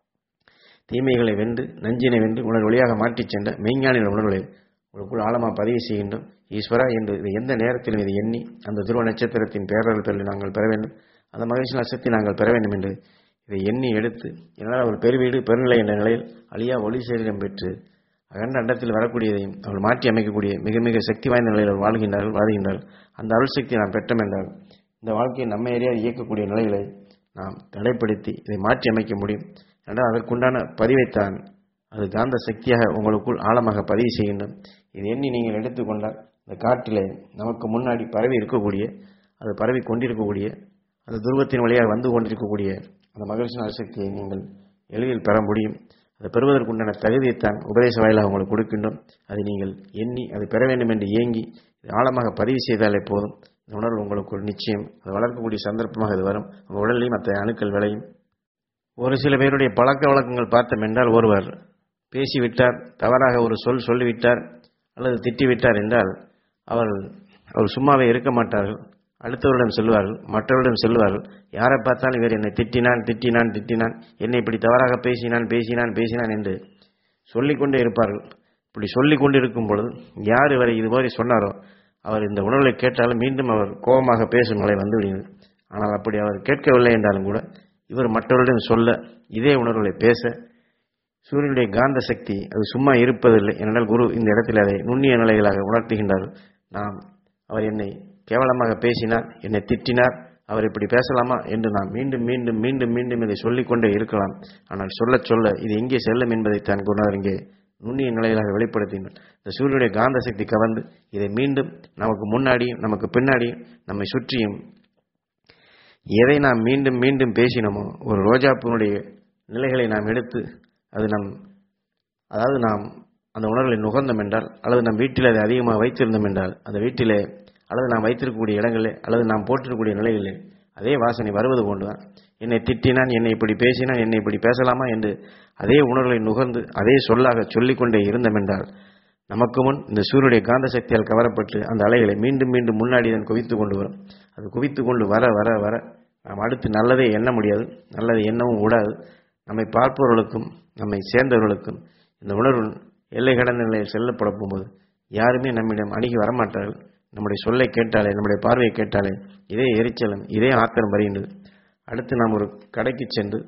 தீமைகளை வென்று நஞ்சினை வென்று உணர் வழியாக மாற்றிச் சென்ற மெய்ஞானின் உணர்வுகளை உங்களுக்குள் ஆழமாக பதிவு செய்கின்றோம் ஈஸ்வரா என்று இது எந்த நேரத்திலும் இது எண்ணி அந்த துருவ நட்சத்திரத்தின் பேரர்கள் பெறலை நாங்கள் பெற வேண்டும் அந்த மகிழ்ச்சி நட்சத்தை நாங்கள் பெற வேண்டும் என்று இதை எண்ணி எடுத்து என்னால் ஒரு பெருவீடு பெருநிலை என்ற நிலையில் அழியா ஒளி சரீரம் பெற்று அகண்ட அண்டத்தில் வரக்கூடியதையும் அவர்கள் மாற்றி அமைக்கக்கூடிய மிக மிக சக்தி வாய்ந்த நிலையில் அவர் வாழ்கின்றார்கள் வாழ்கின்றார்கள் அந்த அருள் சக்தி நாம் பெற்றோம் என்றால் இந்த வாழ்க்கையை நம்ம ஏரியாவில் இயக்கக்கூடிய நிலைகளை நாம் தடைப்படுத்தி இதை மாற்றி அமைக்க முடியும் என்றால் அதற்குண்டான பதிவைத்தான் அது காந்த சக்தியாக உங்களுக்குள் ஆழமாக பதிவு செய்கின்றோம் இது எண்ணி நீங்கள் எடுத்துக்கொண்டால் இந்த காற்றிலே நமக்கு முன்னாடி பரவி இருக்கக்கூடிய அது பரவி கொண்டிருக்கக்கூடிய அந்த துருவத்தின் வழியாக வந்து கொண்டிருக்கக்கூடிய அந்த மகிழ்ச்சி சக்தியை நீங்கள் எளிதில் பெற முடியும் அதை பெறுவதற்குண்டான தகுதியைத்தான் உபதேச வாயிலாக உங்களுக்கு கொடுக்கின்றோம் அதை நீங்கள் எண்ணி அதை பெற வேண்டும் என்று ஏங்கி ஆழமாக பதிவு செய்தாலே போதும் இந்த உணர்வு உங்களுக்கு ஒரு நிச்சயம் அது வளர்க்கக்கூடிய சந்தர்ப்பமாக இது வரும் உங்கள் உடலையும் மற்ற அணுக்கள் விளையும் ஒரு சில பேருடைய பழக்க வழக்கங்கள் பார்த்தோம் என்றால் ஒருவர் பேசிவிட்டார் தவறாக ஒரு சொல் சொல்லிவிட்டார் அல்லது திட்டிவிட்டார் என்றால் அவர் அவர் சும்மாவே இருக்க மாட்டார்கள் அடுத்தவரிடம் செல்வார்கள் மற்றவரிடம் செல்வார்கள் யாரை பார்த்தாலும் இவர் என்னை திட்டினான் திட்டினான் திட்டினான் என்னை இப்படி தவறாக பேசினான் பேசினான் பேசினான் என்று சொல்லிக்கொண்டே இருப்பார்கள் இப்படி சொல்லிக் கொண்டிருக்கும் பொழுது யார் இவரை இதுமாதிரி சொன்னாரோ அவர் இந்த உணர்வை கேட்டாலும் மீண்டும் அவர் கோபமாக பேசும் நிலை வந்து விடுகிறது ஆனால் அப்படி அவர் கேட்கவில்லை என்றாலும் கூட இவர் மற்றவர்களிடம் சொல்ல இதே உணர்வுகளை பேச சூரியனுடைய காந்த சக்தி அது சும்மா இருப்பதில்லை ஏனென்றால் குரு இந்த இடத்தில் அதை நுண்ணிய நிலைகளாக உணர்த்துகின்றார் நாம் அவர் என்னை கேவலமாக பேசினார் என்னை திட்டினார் அவர் இப்படி பேசலாமா என்று நாம் மீண்டும் மீண்டும் மீண்டும் மீண்டும் இதை சொல்லிக்கொண்டே இருக்கலாம் ஆனால் சொல்ல சொல்ல இது எங்கே செல்லும் என்பதை தான் குருநாதர் இங்கே நுண்ணிய நிலைகளாக வெளிப்படுத்துகின்றன இந்த சூரியனுடைய காந்த சக்தி கவர்ந்து இதை மீண்டும் நமக்கு முன்னாடியும் நமக்கு பின்னாடியும் நம்மை சுற்றியும் எதை நாம் மீண்டும் மீண்டும் பேசினோமோ ஒரு ரோஜாப்பூனுடைய நிலைகளை நாம் எடுத்து அது நம் அதாவது நாம் அந்த உணர்வுகளை நுகர்ந்தோம் என்றால் அல்லது நம் வீட்டில் அதை அதிகமாக வைத்திருந்தோம் என்றால் அந்த வீட்டிலே அல்லது நாம் வைத்திருக்கக்கூடிய இடங்களிலே அல்லது நாம் போட்டிருக்கக்கூடிய நிலைகளிலே அதே வாசனை வருவது போன்றுதான் என்னை திட்டினான் என்னை இப்படி பேசினான் என்னை இப்படி பேசலாமா என்று அதே உணர்வுகளை நுகர்ந்து அதே சொல்லாக சொல்லிக்கொண்டே இருந்தோம் என்றால் நமக்கு முன் இந்த சூரியனுடைய காந்த சக்தியால் கவரப்பட்டு அந்த அலைகளை மீண்டும் மீண்டும் முன்னாடி தான் குவித்து கொண்டு வரும் அது குவித்து கொண்டு வர வர வர நாம் அடுத்து நல்லதை எண்ண முடியாது நல்லதை எண்ணவும் கூடாது நம்மை பார்ப்பவர்களுக்கும் நம்மை சேர்ந்தவர்களுக்கும் இந்த உணர்வு எல்லை கடந்த நிலையில் செல்லப்பட போகும்போது யாருமே நம்மிடம் அணுகி வரமாட்டார்கள் நம்முடைய சொல்லை கேட்டாலே நம்முடைய பார்வையை கேட்டாலே இதே எரிச்சலும் இதே ஆத்திரம் வருகின்றது அடுத்து நாம் ஒரு கடைக்கு சென்று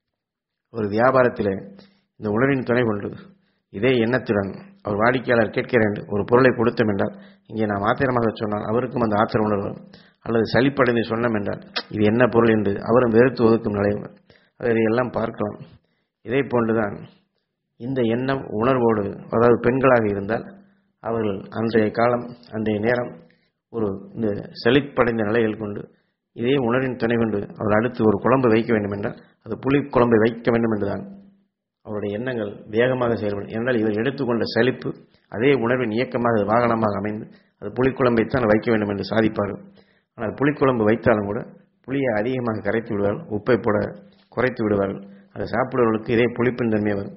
ஒரு வியாபாரத்திலே இந்த உணர்வின் துணை கொண்டு இதே எண்ணத்துடன் அவர் வாடிக்கையாளர் கேட்கிறேன் என்று ஒரு பொருளை கொடுத்தோம் என்றால் இங்கே நாம் ஆத்திரமாக சொன்னால் அவருக்கும் அந்த ஆத்திர உணர்வு வரும். அல்லது சலிப்படைந்து சொன்னோம் என்றால் இது என்ன பொருள் என்று அவரும் வெறுத்து ஒதுக்கும் நிலை வரும். அதை இதையெல்லாம் பார்க்கலாம் இதே போன்றுதான் இந்த எண்ணம் உணர்வோடு அதாவது பெண்களாக இருந்தால் அவர்கள் அன்றைய காலம் அன்றைய நேரம் ஒரு இந்த செழிப்படைந்த நிலையில் கொண்டு இதே உணர்வின் துணை கொண்டு அவர் அடுத்து ஒரு குழம்பு வைக்க வேண்டும் என்றால் அது புளி குழம்பை வைக்க வேண்டும் என்றுதான் அவருடைய எண்ணங்கள் வேகமாக செயல்படும் என்றால் இவர் எடுத்துக்கொண்ட சலிப்பு அதே உணர்வின் இயக்கமாக அது வாகனமாக அமைந்து அது புளிக்குழம்பைத்தான் வைக்க வேண்டும் என்று சாதிப்பார்கள் ஆனால் புளிக்குழம்பு வைத்தாலும் கூட புளியை அதிகமாக கரைத்து விடுவார்கள் உப்பை போட குறைத்து விடுவார்கள் அதை சாப்பிடுவர்களுக்கு இதே புளிப்பின் தன்மை வரும்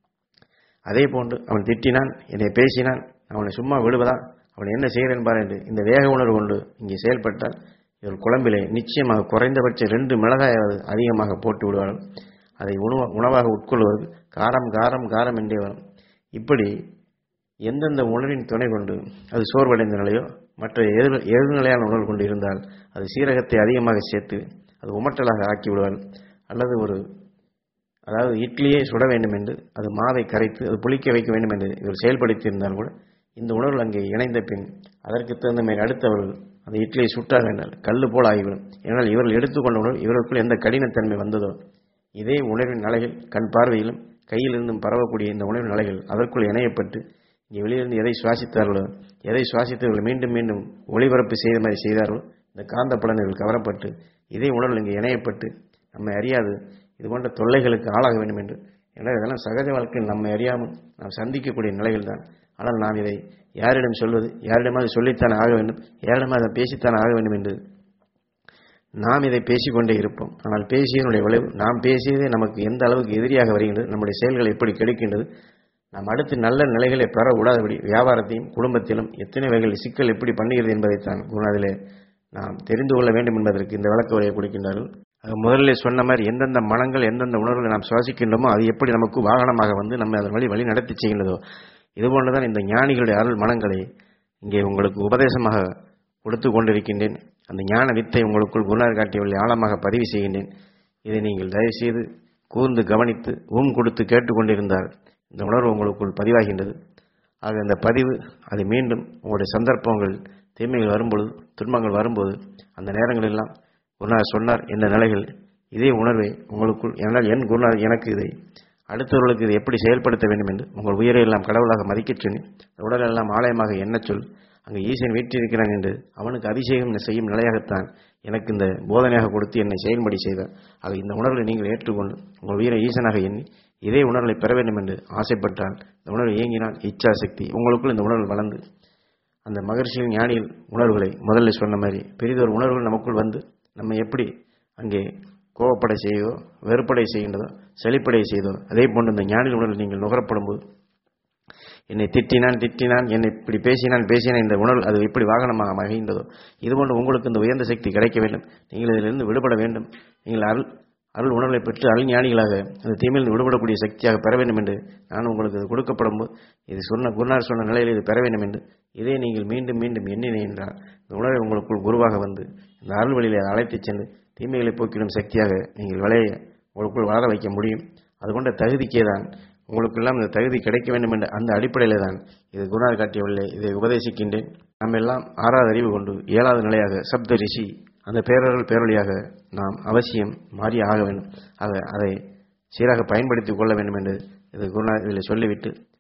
அதே போன்று அவன் திட்டினான் என்னை பேசினான் அவனை சும்மா விடுவதா அவன் என்ன செய்கிறேன் பார் என்று இந்த வேக உணர்வு கொண்டு இங்கே செயல்பட்டால் இவர் குழம்பிலே நிச்சயமாக குறைந்தபட்சம் ரெண்டு மிளகாயாவது அதிகமாக போட்டு விடுவார்கள் அதை உணவ உணவாக உட்கொள்வது காரம் காரம் காரம் என்றே வரும் இப்படி எந்தெந்த உணர்வின் துணை கொண்டு அது சோர்வடைந்த நிலையோ மற்ற எதிர் எதிர்நிலையான உணர்வு கொண்டு இருந்தால் அது சீரகத்தை அதிகமாக சேர்த்து அது உமட்டலாக ஆக்கி விடுவார்கள் அல்லது ஒரு அதாவது இட்லியே சுட வேண்டும் என்று அது மாவை கரைத்து அது புளிக்க வைக்க வேண்டும் என்று இவர் செயல்படுத்தியிருந்தால் கூட இந்த உணர்வு அங்கே இணைந்த பின் அதற்கு தகுந்த மாதிரி அடுத்தவர்கள் அந்த இட்லியை சுட்டாக என்றால் கல் போல் ஆகிவிடும் ஏனால் இவர்கள் எடுத்துக்கொண்ட உணர்வு இவர்களுக்குள் எந்த கடினத்தன்மை வந்ததோ இதே உணர்வின் அலைகள் கண் பார்வையிலும் கையிலிருந்தும் பரவக்கூடிய இந்த உணர்வின் அலைகள் அதற்குள் இணையப்பட்டு இங்கே வெளியிலிருந்து எதை சுவாசித்தார்களோ எதை சுவாசித்தவர்கள் மீண்டும் மீண்டும் ஒளிபரப்பு செய்த மாதிரி செய்தார்களோ இந்த காந்த பலன்கள் கவரப்பட்டு இதே உணர்வு இங்கே இணையப்பட்டு நம்மை அறியாது இது போன்ற தொல்லைகளுக்கு ஆளாக வேண்டும் என்று எனவே இதெல்லாம் சகஜ வாழ்க்கையில் நம்மை அறியாமல் நாம் சந்திக்கக்கூடிய நிலைகள் தான் ஆனால் நாம் இதை யாரிடம் சொல்வது யாரிடமாவது சொல்லித்தான் ஆக வேண்டும் யாரிடமாவது அதை பேசித்தான் ஆக வேண்டும் என்று நாம் இதை பேசிக்கொண்டே இருப்போம் ஆனால் பேசியதனுடைய விளைவு நாம் பேசியதே நமக்கு எந்த அளவுக்கு எதிரியாக வருகின்றது நம்முடைய செயல்கள் எப்படி கிடைக்கின்றது நாம் அடுத்து நல்ல நிலைகளை பெற விடாதபடி வியாபாரத்தையும் குடும்பத்திலும் எத்தனை வகையில் சிக்கல் எப்படி பண்ணுகிறது என்பதைத்தான் குருநாதிலே நாம் தெரிந்து கொள்ள வேண்டும் என்பதற்கு இந்த விளக்க உரையை கொடுக்கின்றார்கள் அது முதலில் சொன்ன மாதிரி எந்தெந்த மனங்கள் எந்தெந்த உணர்வுகளை நாம் சுவாசிக்கின்றோமோ அது எப்படி நமக்கு வாகனமாக வந்து நம்ம அதன் வழி வழி நடத்தி செய்கின்றதோ இதுபோன்றுதான் இந்த ஞானிகளுடைய அருள் மனங்களை இங்கே உங்களுக்கு உபதேசமாக கொடுத்து கொண்டிருக்கின்றேன் அந்த ஞான வித்தை உங்களுக்குள் குருநாதர் காட்டியவர்களை ஆழமாக பதிவு செய்கின்றேன் இதை நீங்கள் தயவுசெய்து கூர்ந்து கவனித்து ஊம் கொடுத்து கேட்டுக்கொண்டிருந்தால் இந்த உணர்வு உங்களுக்குள் பதிவாகின்றது ஆக இந்த பதிவு அது மீண்டும் உங்களுடைய சந்தர்ப்பங்கள் தீமைகள் வரும்பொழுது துன்பங்கள் வரும்போது அந்த நேரங்களெல்லாம் குருநாதர் சொன்னார் இந்த நிலைகள் இதே உணர்வை உங்களுக்குள் என்னால் என் குருநாதர் எனக்கு இதை அடுத்தவர்களுக்கு இதை எப்படி செயல்படுத்த வேண்டும் என்று உங்கள் உயிரை எல்லாம் கடவுளாக மதிக்கச் சொல்லி உடலெல்லாம் ஆலயமாக எண்ணச் சொல் அங்கு ஈசன் வீற்றிருக்கிறான் என்று அவனுக்கு அபிஷேகம் செய்யும் நிலையாகத்தான் எனக்கு இந்த போதனையாக கொடுத்து என்னை செயல்படி செய்தார் ஆக இந்த உணர்வை நீங்கள் ஏற்றுக்கொண்டு உங்கள் உயிரை ஈசனாக எண்ணி இதே உணர்வை பெற வேண்டும் என்று ஆசைப்பட்டால் இந்த உணர்வு இயங்கினால் இச்சா சக்தி உங்களுக்குள் இந்த உணர்வு வளர்ந்து அந்த மகர்ஷியின் ஞானியில் உணர்வுகளை முதல்ல சொன்ன மாதிரி பெரிதொரு உணர்வுகள் நமக்குள் வந்து நம்ம எப்படி அங்கே கோவப்படை செய்தோ வெறுப்படை செய்கின்றதோ செழிப்படை செய்தோ அதே போன்று இந்த ஞானில் உணர்வு நீங்கள் நுகரப்படும் போது என்னை திட்டினான் திட்டினான் என்னை இப்படி பேசினான் பேசினான் இந்த உணர்வு அது எப்படி வாகனமாக மகிழ்ந்ததோ இதுபோன்று உங்களுக்கு இந்த உயர்ந்த சக்தி கிடைக்க வேண்டும் நீங்கள் இதிலிருந்து விடுபட வேண்டும் நீங்கள் அருள் அருள் உணர்வை பெற்று அருள் ஞானிகளாக அந்த தீமையிலிருந்து விடுபடக்கூடிய சக்தியாக பெற வேண்டும் என்று நான் உங்களுக்கு இது கொடுக்கப்படும் போது இது சொன்ன குருநார் சொன்ன நிலையில் இது பெற வேண்டும் என்று இதை நீங்கள் மீண்டும் மீண்டும் எண்ணினேன் என்றால் இந்த உணர்வை உங்களுக்குள் குருவாக வந்து இந்த அருள் வழியில் அதை அழைத்துச் சென்று தீமைகளை போக்கிடும் சக்தியாக நீங்கள் விளைய உங்களுக்குள் வளர வைக்க முடியும் அது கொண்ட தகுதிக்கே தான் உங்களுக்கெல்லாம் இந்த தகுதி கிடைக்க வேண்டும் என்ற அந்த அடிப்படையில் தான் இது குருநாதர் காட்டியவில்லை இதை உபதேசிக்கின்றேன் நம்ம எல்லாம் ஆறாவது அறிவு கொண்டு ஏழாவது நிலையாக சப்த ரிஷி அந்த பேரர்கள் பேரொழியாக நாம் அவசியம் மாறி ஆக வேண்டும் ஆக அதை சீராக பயன்படுத்திக் கொள்ள வேண்டும் என்று இது குருநாதர் இதில் சொல்லிவிட்டு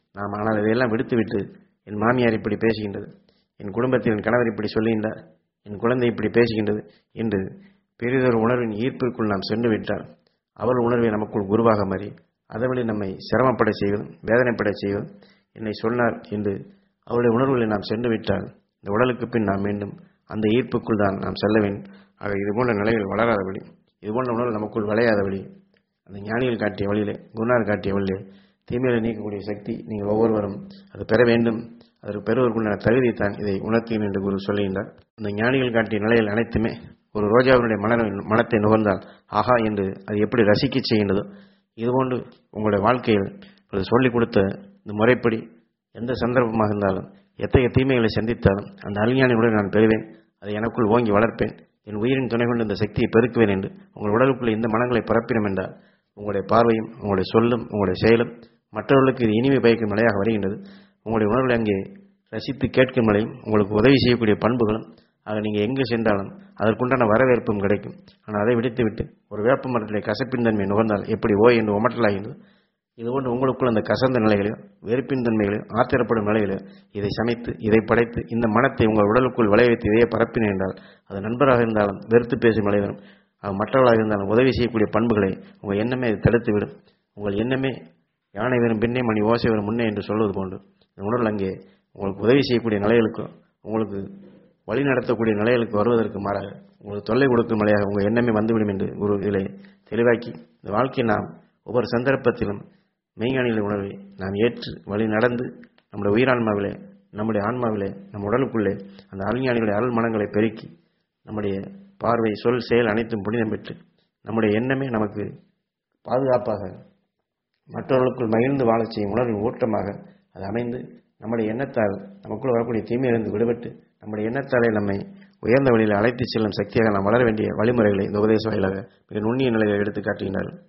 நாம் ஆனால் இதையெல்லாம் விடுத்துவிட்டு என் மாமியார் இப்படி பேசுகின்றது என் குடும்பத்தில் என் கணவர் இப்படி சொல்லுகின்றார் என் குழந்தை இப்படி பேசுகின்றது என்று பெரிதொரு உணர்வின் ஈர்ப்பிற்குள் நாம் சென்று விட்டால் அவள் உணர்வை நமக்குள் குருவாக மாறி அதவழி நம்மை சிரமப்பட செய்வதும் வேதனைப்பட செய்வதும் என்னை சொன்னார் என்று அவருடைய உணர்வுகளை நாம் சென்று விட்டால் இந்த உடலுக்கு பின் நாம் மீண்டும் அந்த ஈர்ப்புக்குள் தான் நாம் செல்ல வேண்டும் ஆக இதுபோன்ற நிலைகள் வளராதபடி இதுபோன்ற உணர்வு நமக்குள் விளையாதபடி அந்த ஞானிகள் காட்டிய வழியிலே குருநார் காட்டிய வழியிலே தீமையை நீக்கக்கூடிய சக்தி நீங்கள் ஒவ்வொருவரும் அது பெற வேண்டும் அதற்கு பெறுவதற்குண்டான தகுதியைத்தான் இதை உணர்த்தேன் என்று குரு சொல்லுகின்றார் அந்த ஞானிகள் காட்டிய நிலைகள் அனைத்துமே ஒரு ரோஜாவினுடைய மன மனத்தை நுகர்ந்தால் ஆஹா என்று அது எப்படி ரசிக்க செய்கின்றதோ இதுபோன்று உங்களுடைய வாழ்க்கையில் அது சொல்லிக் கொடுத்த இந்த முறைப்படி எந்த சந்தர்ப்பமாக இருந்தாலும் எத்தகைய தீமைகளை சந்தித்தாலும் அந்த அறிஞானியுடன் நான் பெறுவேன் அதை எனக்குள் ஓங்கி வளர்ப்பேன் என் உயிரின் துணை கொண்டு இந்த சக்தியை பெருக்குவேன் என்று உங்கள் உடலுக்குள்ளே இந்த மனங்களை பரப்பிடும் என்றால் உங்களுடைய பார்வையும் உங்களுடைய சொல்லும் உங்களுடைய செயலும் மற்றவர்களுக்கு இது இனிமை பயக்கும் நிலையாக வருகின்றது உங்களுடைய உணர்வுகளை அங்கே ரசித்து கேட்கும் நிலையும் உங்களுக்கு உதவி செய்யக்கூடிய பண்புகளும் ஆக நீங்கள் எங்கு சென்றாலும் அதற்குண்டான வரவேற்பும் கிடைக்கும் ஆனால் அதை விடுத்துவிட்டு ஒரு வேப்ப மரத்திலே கசப்பின் தன்மை நுகர்ந்தால் எப்படி ஓய் என்று உமட்டலாகின்றது இதுபோன்று உங்களுக்குள் அந்த கசந்த நிலைகளையும் வெறுப்பின் தன்மைகளையும் ஆத்திரப்படும் நிலைகளையும் இதை சமைத்து இதை படைத்து இந்த மனத்தை உங்கள் உடலுக்குள் விளைய வைத்து இதையே பரப்பினேன் என்றால் அது நண்பராக இருந்தாலும் வெறுத்து பேசும் நிலைவரும் அது மற்றவர்களாக இருந்தாலும் உதவி செய்யக்கூடிய பண்புகளை உங்கள் எண்ணமே அது தடுத்துவிடும் உங்கள் எண்ணமே யானை வரும் பின்னே மணி ஓசை வரும் முன்னே என்று சொல்வது போன்று இந்த உணர்வு அங்கே உங்களுக்கு உதவி செய்யக்கூடிய நிலைகளுக்கும் உங்களுக்கு வழி நடத்தக்கூடிய நிலைகளுக்கு வருவதற்கு மாறாக உங்களுக்கு தொல்லை கொடுக்கும் நிலையாக உங்கள் எண்ணமே வந்துவிடும் என்று ஒரு இதிலே தெளிவாக்கி இந்த வாழ்க்கையை நாம் ஒவ்வொரு சந்தர்ப்பத்திலும் மெய்ஞானிகளை உணர்வை நாம் ஏற்று வழி நடந்து நம்முடைய உயிரான்மாவிலே நம்முடைய ஆன்மாவிலே நம் உடலுக்குள்ளே அந்த அருஞானிகளுடைய அருள் மனங்களை பெருக்கி நம்முடைய பார்வை சொல் செயல் அனைத்தும் புனிதம் பெற்று நம்முடைய எண்ணமே நமக்கு பாதுகாப்பாக மற்றவர்களுக்குள் மகிழ்ந்து வாழச் செய்யும் உணர்வின் ஊட்டமாக அது அமைந்து நம்முடைய எண்ணத்தால் நமக்குள் வரக்கூடிய தீமையிலிருந்து விடுபட்டு நம்முடைய எண்ணத்தாலே நம்மை உயர்ந்த வழியில் அழைத்து செல்லும் சக்தியாக நாம் வளர வேண்டிய வழிமுறைகளை இந்த உபதேச வாயிலாக மிக நுண்ணிய நிலையை எடுத்து காட்டுகின்றார்கள்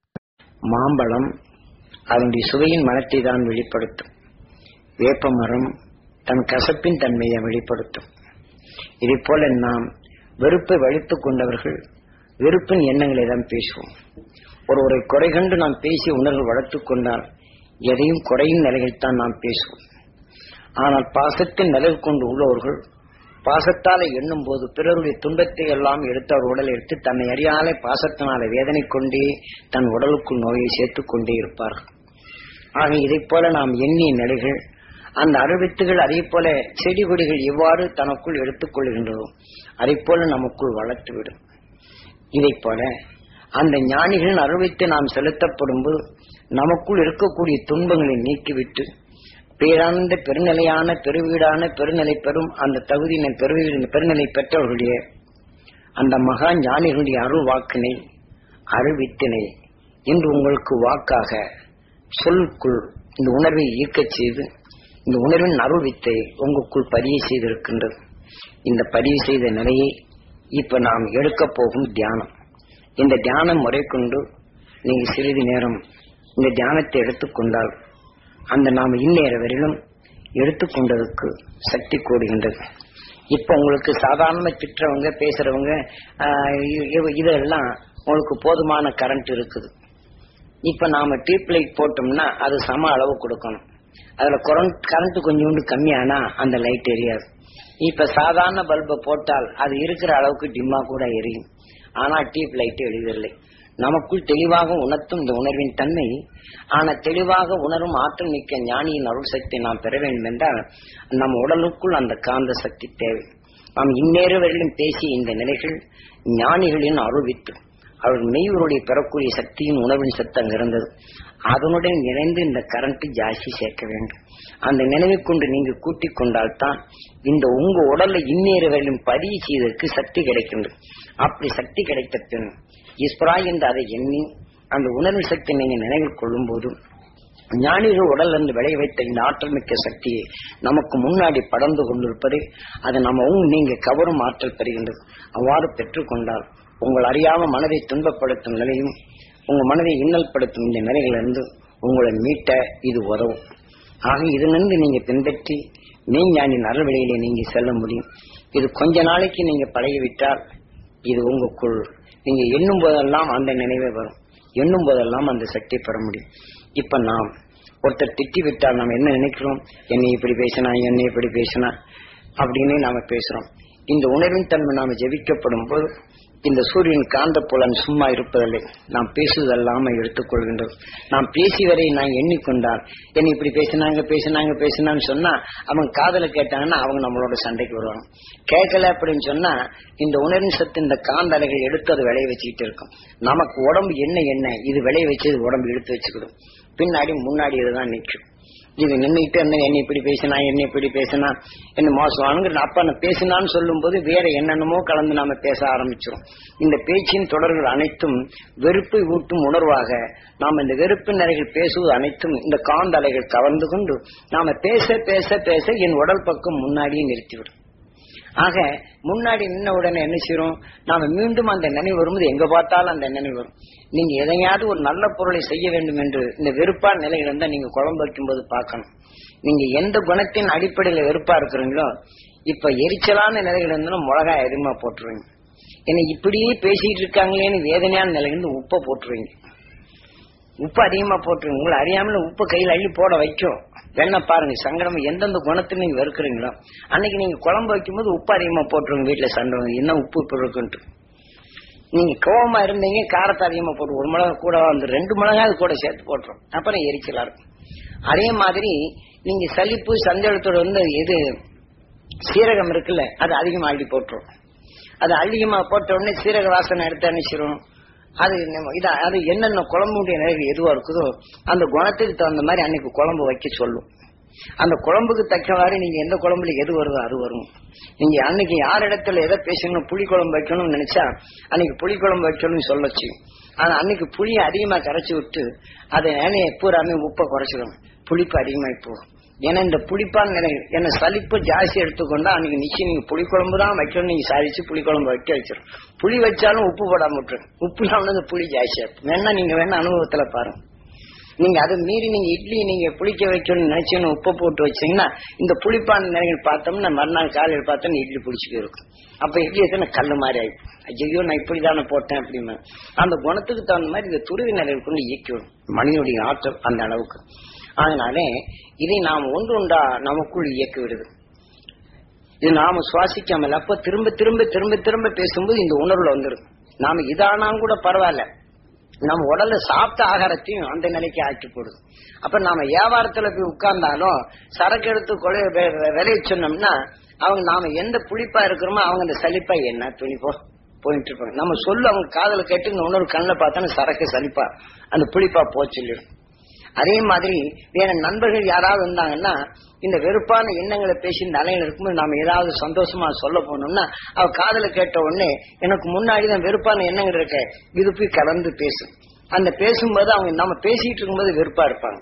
மாம்பழம் அதனுடைய சுவையின் மனத்தை தான் வெளிப்படுத்தும் வேப்பமரம் தன் கசப்பின் தன்மையை வெளிப்படுத்தும் இதை போல நாம் வெறுப்பை வலித்துக் கொண்டவர்கள் வெறுப்பின் எண்ணங்களை தான் பேசுவோம் ஒருவரை குறை கண்டு நாம் பேசி உணர்வு வளர்த்துக் கொண்டால் எதையும் குறையின் நிலையில் தான் நாம் பேசுவோம் ஆனால் பாசத்தின் நிலை கொண்டு உள்ளவர்கள் பாசத்தாலே எண்ணும் போது பிறருடைய துன்பத்தை எல்லாம் எடுத்து அவர் உடலை எடுத்து தன்னை அறியாலே பாசத்தினால வேதனை கொண்டே தன் உடலுக்குள் நோயை சேர்த்துக் கொண்டே இருப்பார்கள் ஆக இதைப் போல நாம் எண்ணிய நிலைகள் அந்த அருவித்துகள் அதே போல செடி கொடிகள் எவ்வாறு தனக்குள் எடுத்துக் கொள்கின்றதோ அதை போல நமக்குள் வளர்த்துவிடும் இதைப் போல அந்த ஞானிகளின் அருவித்து நாம் செலுத்தப்படும் போது நமக்குள் இருக்கக்கூடிய துன்பங்களை நீக்கிவிட்டு பேரானந்த பெருநிலையான பெருவீடான பெருநிலை பெறும் அந்த தகுதியினை பெருவீடு பெருநிலை பெற்றவர்களுடைய அந்த மகா ஞானிகளுடைய அருள் வாக்கினை அறிவித்தினை இன்று உங்களுக்கு வாக்காக சொல்லுக்குள் இந்த உணர்வை ஈர்க்கச் செய்து இந்த உணர்வின் அருள் வித்தை உங்களுக்குள் பதிவு செய்திருக்கின்றது இந்த பதிவு செய்த நிலையை இப்ப நாம் எடுக்கப் போகும் தியானம் இந்த தியானம் முறை கொண்டு நீங்க சிறிது நேரம் இந்த தியானத்தை எடுத்துக்கொண்டால் அந்த நாம் இந்நேர வரையிலும் எடுத்துக்கொண்டதுக்கு சக்தி கூடுகின்றது இப்ப உங்களுக்கு சாதாரண திட்டுறவங்க பேசுறவங்க ஆஹ் இ- இ- இதெல்லாம் உங்களுக்கு போதுமான கரண்ட் இருக்குது இப்ப நாம டியூப் லைட் போட்டோம்னா அது சம அளவு கொடுக்கணும் அதுல கரண்ட் கொஞ்சோண்டு கம்மியானா அந்த லைட் எரியாது இப்ப சாதாரண பல்பை போட்டால் அது இருக்கிற அளவுக்கு டிம்மா கூட எரியும் ஆனா டியூப் லைட் எளிதில்லை நமக்குள் தெளிவாக உணர்த்தும் இந்த உணர்வின் தன்மை ஆனா தெளிவாக உணரும் ஆற்றல் மிக்க ஞானியின் அருள் சக்தி நாம் பெற வேண்டும் என்றால் நம் உடலுக்குள் அந்த காந்த சக்தி தேவை நாம் இந்நேர வரையிலும் பேசிய இந்த நிலைகள் ஞானிகளின் அருள் வித்து அவர் மெய்வருடைய பெறக்கூடிய சக்தியின் உணவின் சத்து அங்க இருந்தது அதனுடன் இணைந்து இந்த கரண்ட் ஜாஸ்தி சேர்க்க வேண்டும் அந்த நினைவை கொண்டு நீங்க கூட்டிக் கொண்டால்தான் இந்த உங்க உடல்ல இந்நேர வரையிலும் பதிவு செய்வதற்கு சக்தி கிடைக்கின்றது அப்படி சக்தி கிடைத்த பின் ஈஸ்வரா என்று அதை எண்ணி அந்த உணர்வு சக்தி நீங்க நினைவில் கொள்ளும் போது ஞானிகள் உடல் இருந்து விளைய வைத்த இந்த ஆற்றல் மிக்க சக்தியை நமக்கு முன்னாடி படர்ந்து கொண்டிருப்பதை அது நம்ம உங்க- நீங்க கவரும் ஆற்றல் பெறுகின்றது அவ்வாறு பெற்றுக்கொண்டால் உங்கள் அறியாம மனதை துன்பப்படுத்தும் நிலையும் உங்க மனதை இன்னல்படுத்தும் இந்த நிலைகளிலிருந்து உங்களை மீட்ட இது உதவும் ஆக இதிலிருந்து நீங்க பின்பற்றி மெய்ஞானின் அறவழியிலே நீங்க செல்ல முடியும் இது கொஞ்ச நாளைக்கு நீங்க பழகிவிட்டால் இது உங்களுக்குள் நீங்க எண்ணும் போதெல்லாம் அந்த நினைவே வரும் எண்ணும் போதெல்லாம் அந்த சக்தி பெற முடியும் இப்ப நாம் ஒருத்தர் திட்டி விட்டால் நம்ம என்ன நினைக்கிறோம் என்னை இப்படி பேசினா என்னை இப்படி பேசினா அப்படின்னு நாம பேசுறோம் இந்த உணர்வின் தன்மை நாம ஜெபிக்கப்படும் போது இந்த சூரியன் காந்த புலன் சும்மா இருப்பதில்லை நாம் பேசுவதல்லாம எடுத்துக்கொள்கின்றோம் நாம் பேசி வரை நான் எண்ணிக்கொண்டால் என்னை இப்படி பேசினாங்க பேசினாங்க பேசினான்னு சொன்னா அவங்க காதல கேட்டாங்கன்னா அவங்க நம்மளோட சண்டைக்கு வருவாங்க கேட்கல அப்படின்னு சொன்னா இந்த உணர்வின் சத்து இந்த காந்த அலைகள் எடுத்து அதை விளைய வச்சுக்கிட்டு இருக்கும் நமக்கு உடம்பு என்ன என்ன இது விளைய வச்சு இது உடம்பு எடுத்து வச்சுக்கிடும் பின்னாடி முன்னாடி இதுதான் நிற்கும் இது நின்றுட்டு என்ன என்னை இப்படி பேசினா என்னை இப்படி பேசினா என்ன மோசமானுங்கிற அப்ப நான் பேசினான்னு சொல்லும் போது வேற என்னென்னமோ கலந்து நாம பேச ஆரம்பிச்சிரும் இந்த பேச்சின் தொடர்கள் அனைத்தும் வெறுப்பை ஊட்டும் உணர்வாக நாம் இந்த வெறுப்பு நிறைகள் பேசுவது அனைத்தும் இந்த காந்த அலைகள் கவர்ந்து கொண்டு நாம பேச பேச பேச என் உடல் பக்கம் முன்னாடியே நிறுத்திவிடும் ஆக முன்னாடி நின்ன உடனே என்ன செய்யறோம் நாம மீண்டும் அந்த நினைவு வரும்போது எங்க பார்த்தாலும் அந்த நினைவு வரும் நீங்க எதையாவது ஒரு நல்ல பொருளை செய்ய வேண்டும் என்று இந்த வெறுப்பான நிலையில இருந்தா நீங்க குழம்பு வைக்கும்போது பார்க்கணும் நீங்க எந்த குணத்தின் அடிப்படையில வெறுப்பா இருக்கிறீங்களோ இப்ப எரிச்சலான நிலையில இருந்தாலும் மிளகாய் அதிகமா போட்டுருவீங்க ஏன்னா இப்படியே பேசிட்டு இருக்காங்களேன்னு வேதனையான நிலையில இருந்து உப்பை போட்டுருவீங்க உப்பு அதிகமா போட்டுருங்க உங்களை அறியாமல உப்பு கையில் அள்ளி போட வைக்கும் வேணா பாருங்க சங்கடம் எந்தெந்த குணத்தை நீங்க வெறுக்கிறீங்களோ அன்னைக்கு நீங்க குழம்பு வைக்கும்போது உப்பு அதிகமா போட்டுருங்க வீட்டுல சண்டை வந்து என்ன உப்பு இப்ப இருக்குன்ட்டு நீங்க கோவமா இருந்தீங்க காரத்தை அதிகமா போட்டு ஒரு மிளகா கூட வந்து ரெண்டு மிளகாய் கூட சேர்த்து போட்டுரும் அப்புறம் எரிச்சலா இருக்கும் அதே மாதிரி நீங்க சலிப்பு சஞ்சலத்தோட வந்து எது சீரகம் இருக்குல்ல அது அதிகமா அள்ளி போட்டுரும் அது அதிகமா போட்ட உடனே சீரக வாசனை எடுத்து அனுப்பிச்சிரும் அது நம்ம- இது அது என்னென்ன குழம்புடைய நிலை எதுவா இருக்குதோ அந்த குணத்துக்கு தகுந்த மாதிரி அன்னைக்கு குழம்பு வைக்க சொல்லும் அந்த குழம்புக்கு தக்கவாறு நீங்க எந்த குழம்புல எது வருதோ அது வரும் நீங்க அன்னைக்கு யார் இடத்துல எதை பேசணும் புளி குழம்பு வைக்கணும்னு நினைச்சா அன்னைக்கு புளி குழம்பு வைக்கணும்னு சொல்லச்சு ஆனா அன்னைக்கு புளியை அதிகமா கரைச்சு விட்டு அதை நினைய பூராமே உப்பை குறைச்சிடும் புளிப்பு அதிகமாகி போகும் ஏன்னா இந்த புளிப்பான நிலை என்ன சலிப்பு ஜாஸ்தி எடுத்துக்கொண்டா அன்னைக்கு நிச்சயம் நீங்க புளிக்குழம்பு தான் வைக்கணும் நீங்க சாதிச்சு புளிக்குழம்பு வைக்க வச்சிடும் புளி வச்சாலும் உப்பு போடாம விட்டுரும் உப்பு இல்லாம அந்த புளி ஜாஸ்தியா இருக்கும். வேணா நீங்க வேணா அனுபவத்துல பாருங்க நீங்க அதை மீறி நீங்க இட்லி நீங்க புளிக்க வைக்கணும்னு நினைச்சீங்கன்னு உப்பு போட்டு வச்சீங்கன்னா இந்த புளிப்பான நிலைகள் பார்த்தோம்னா மறுநாள் காலையில் பார்த்தோம்னா இட்லி புளிச்சு போயிருக்கும் அப்ப இட்லி எத்தனை கல்லு மாதிரி ஆயிடும் ஐயோ நான் இப்படிதானே போட்டேன் அப்படின்னு அந்த குணத்துக்கு தகுந்த மாதிரி இந்த துருவி நிலைகள் கொண்டு இயக்கி விடும் மனிதனுடைய ஆற்றல் அந்த அளவுக்கு அதனாலே இதை நாம் ஒன்று ஒன்றா நமக்குள் இயக்கி விடுது இது நாம சுவாசிக்காமல் அப்ப திரும்ப திரும்ப திரும்ப திரும்ப பேசும்போது இந்த உணர்வுல வந்துடும் நாம இதானாலும் கூட பரவாயில்ல நம்ம உடல்ல சாப்பிட்ட ஆகாரத்தையும் அந்த நிலைக்கு ஆக்கி போடுது அப்ப நாம வியாபாரத்துல போய் உட்கார்ந்தாலும் சரக்கு எடுத்து கொலை வெ- வெ- விளைய சொன்னோம்னா அவங்க நாம எந்த புளிப்பா இருக்கிறோமோ அவங்க அந்த சலிப்பா என்ன துணி போ போயிட்டு இருப்பாங்க நம்ம சொல்லு அவங்க காதல கேட்டு இந்த உணர்வு கண்ணில் பார்த்தோன்னா சரக்கு சலிப்பா அந்த புளிப்பா போ சொல்லிடும் அதே மாதிரி வேற நண்பர்கள் யாராவது இருந்தாங்கன்னா இந்த வெறுப்பான எண்ணங்களை பேசி இந்த அலையில இருக்கும்போது நாம ஏதாவது சந்தோஷமா சொல்ல போனோம்னா அவ காதல கேட்ட உடனே எனக்கு முன்னாடி தான் வெறுப்பான எண்ணங்கள் இருக்க இது போய் கலந்து பேசும் அந்த பேசும்போது அவங்க நாம பேசிட்டு இருக்கும்போது வெறுப்பா இருப்பாங்க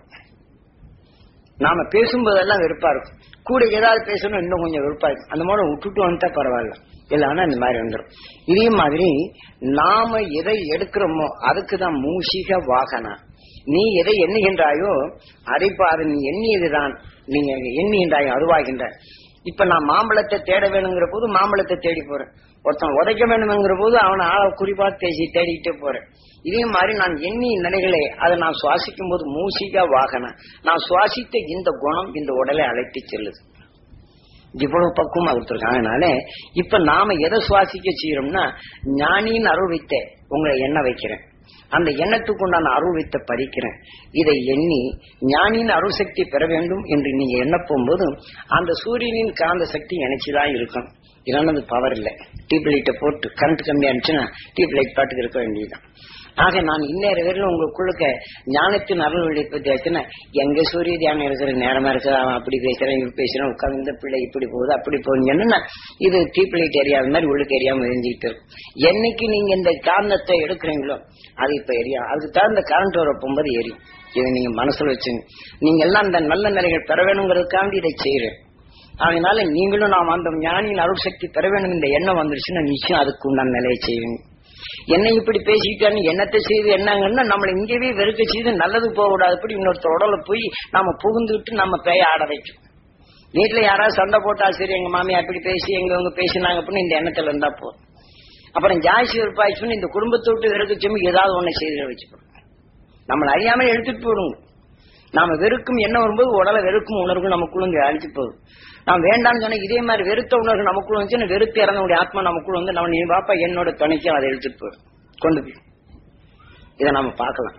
நாம பேசும்போதெல்லாம் வெறுப்பா இருக்கும் கூட ஏதாவது பேசணும் இன்னும் கொஞ்சம் வெறுப்பா இருக்கும் அந்த மாதிரி விட்டுட்டு வந்துட்டா பரவாயில்ல இல்லைன்னா இந்த மாதிரி வந்துடும் இதே மாதிரி நாம எதை எடுக்கிறோமோ அதுக்கு தான் மூஷிக வாகனா நீ எதை எண்ணுகின்றாயோ அதை பாரு நீ எண்ணியதுதான் நீங்க எண்ணுகின்றாயோ அதுவாகின்ற இப்ப நான் மாம்பழத்தை தேட வேணுங்கிற போது மாம்பழத்தை தேடி போறேன் ஒருத்தன் உதைக்க வேணுங்கிற போது அவனை ஆள குறிப்பா தேசி தேடிக்கிட்டே போறேன் இதே மாதிரி நான் எண்ணி நிலைகளை அதை நான் சுவாசிக்கும் போது மூசிகா வாகன நான் சுவாசித்த இந்த குணம் இந்த உடலை அழைத்து செல்லுது இவ்வளவு பக்குவமா கொடுத்துருக்காங்க அதனால இப்ப நாம எதை சுவாசிக்க செய்யறோம்னா ஞானியின் அருள் வைத்த உங்களை எண்ண வைக்கிறேன் அந்த எண்ணத்துக்கு உண்டான அருள் வைத்த பறிக்கிறேன் இதை எண்ணி ஞானியின் அருள் சக்தி பெற வேண்டும் என்று நீங்க எண்ண போகும்போது அந்த சூரியனின் காந்த சக்தி இணைச்சுதான் இருக்கும் இல்லைன்னா அது பவர் இல்லை டியூப் லைட்டை போட்டு கரண்ட் கம்மியா இருந்துச்சுன்னா டியூப் லைட் பாட்டுக்கு இருக்க வேண்டியதுதான் ஆக நான் இன்னொரு வரையிலும் உங்களுக்குள்ளுக்க ஞானத்தின் அருள் வெளிப்பத்தி ஆச்சுன்னா எங்க சூரிய தியானம் இருக்கிற நேரமா இருக்குது அவன் அப்படி பேசுறான் இப்படி பேசுறான் உட்காந்து இந்த பிள்ளை இப்படி போகுது அப்படி போகுது என்னன்னா இது டீப் லைட் எரியாத மாதிரி உள்ளுக்கு எரியாம எரிஞ்சுக்கிட்டு இருக்கும் என்னைக்கு நீங்க இந்த காரணத்தை எடுக்கிறீங்களோ அது இப்ப எரியா அதுக்கு தகுந்த கரண்ட் வர போகும்போது எரியும் இதை நீங்க மனசுல வச்சுங்க நீங்க எல்லாம் அந்த நல்ல நிலைகள் பெற வேணுங்கிறதுக்காண்டி இதை செய்யறேன் அதனால நீங்களும் நாம் அந்த ஞானியின் அருள் சக்தி பெற வேண்டும் இந்த எண்ணம் வந்துருச்சுன்னா நிச்சயம் அதுக்கு உண்டான நிலையை செய்வீங்க என்ன இப்படி பேசிக்கிட்டான்னு என்னத்தை செய்து என்னங்கன்னா நம்மளை இங்கேயே வெறுக்க செய்து நல்லது போகக்கூடாதுப்படி இன்னொருத்தர் உடல போய் நாம புகுந்துட்டு நம்ம பேய ஆட வைக்கும் வீட்டுல யாராவது சண்டை போட்டா சரி எங்க மாமியா அப்படி பேசி எங்க இவங்க பேசினாங்க அப்படின்னு இந்த எண்ணத்துல இருந்தா போதும் அப்புறம் ஜாஸ்தி வெறுப்பாயிடுச்சுன்னு இந்த குடும்பத்தை விட்டு வெறுக்க சொல்லி ஏதாவது ஒண்ணு செய்து வச்சுக்கணும் நம்மளை அறியாமல் எடுத்துட்டு போடுங்க நாம வெறுக்கும் என்ன வரும்போது உடலை வெறுக்கும் உணர்வு நமக்குள்ள இங்க அழிச்சு போகுது நான் வேண்டாம்னு சொன்ன இதே மாதிரி வெறுத்த உணர்வு நமக்குள்ள வந்து வெறுத்து இறந்தவுடைய ஆத்மா நமக்குள்ள வந்து நம்ம நீ பாப்பா என்னோட துணைக்கு அதை எடுத்துட்டு போயிடும் கொண்டு போய் இதை நாம பார்க்கலாம்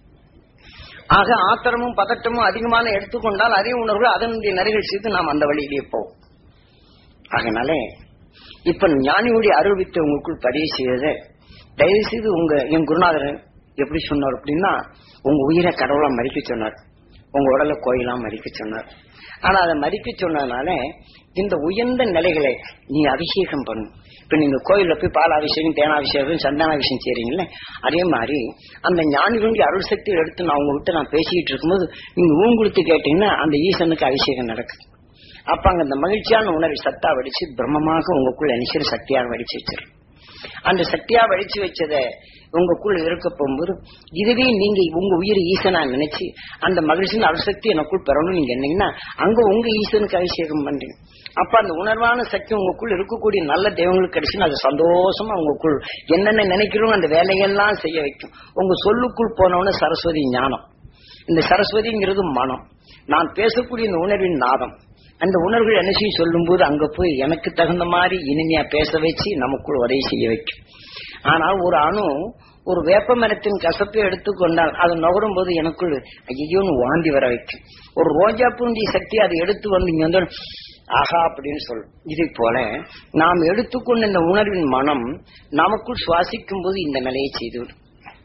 ஆக ஆத்திரமும் பதட்டமும் அதிகமான எடுத்துக்கொண்டால் அதே உணர்வு அதனுடைய நரிகள் செய்து நாம் அந்த வழியிலேயே போவோம் அதனால இப்ப ஞானியுடைய அருள் வித்து உங்களுக்குள் பதிவு செய்ததை தயவு செய்து உங்க என் குருநாதர் எப்படி சொன்னார் அப்படின்னா உங்க உயிரை கடவுளா மறிக்க சொன்னார் உங்க உடலை கோயிலா மறிக்க சொன்னார் ஆனா அதை மறிக்க சொன்னதுனால இந்த உயர்ந்த நிலைகளை நீ அபிஷேகம் பண்ணு இப்ப நீங்க கோயில்ல போய் பால் அபிஷேகம் தேனாபிஷேகம் சந்தானாபிஷேகம் செய்றீங்கல்ல அதே மாதிரி அந்த ஞானிகளுடைய அருள் சக்தியை எடுத்து நான் உங்க விட்டு நான் பேசிக்கிட்டு இருக்கும்போது நீங்க ஊங்குடுத்து கேட்டீங்கன்னா அந்த ஈசனுக்கு அபிஷேகம் நடக்குது அப்ப அங்க அந்த மகிழ்ச்சியான உணர்வு சத்தா வடிச்சு பிரம்மமாக உங்களுக்குள்ள நினைச்சிரு சக்தியாக வடிச்சு வச்சிரு அந்த சக்தியா வடிச்சு வச்சத உங்களுக்குள்ள இருக்க போகும்போது இதுவே நீங்க உங்க உயிர் ஈசனா நினைச்சு அந்த மகிழ்ச்சியின் அருசக்தி எனக்குள் பெறணும் நீங்க என்னங்கன்னா அங்க உங்க ஈசனுக்கு அபிஷேகம் பண்றீங்க அப்ப அந்த உணர்வான சக்தி உங்களுக்குள் இருக்கக்கூடிய நல்ல தெய்வங்களுக்கு கிடைச்சுன்னா அது சந்தோஷமா உங்களுக்குள் என்னென்ன நினைக்கிறோம் அந்த வேலையெல்லாம் செய்ய வைக்கும் உங்க சொல்லுக்குள் போனவன சரஸ்வதி ஞானம் இந்த சரஸ்வதிங்கிறது மனம் நான் பேசக்கூடிய இந்த உணர்வின் நாதம் அந்த உணர்வுகள் என்ன செய்ய சொல்லும் போது அங்க போய் எனக்கு தகுந்த மாதிரி இனிமையா பேச வச்சு நமக்குள் உதவி செய்ய வைக்கும் ஆனால் ஒரு அணு ஒரு வேப்ப மரத்தின் கசப்பை எடுத்துக்கொண்டால் அது நுகரும் போது எனக்குள் ஐயோன்னு வாந்தி வர வைக்கும் ஒரு ரோஜா பூண்டி சக்தி அதை எடுத்து வந்து இங்க வந்து ஆஹா அப்படின்னு சொல்லும் இதை போல நாம் எடுத்துக்கொண்ட இந்த உணர்வின் மனம் நமக்குள் சுவாசிக்கும் போது இந்த நிலையை செய்துவிடும்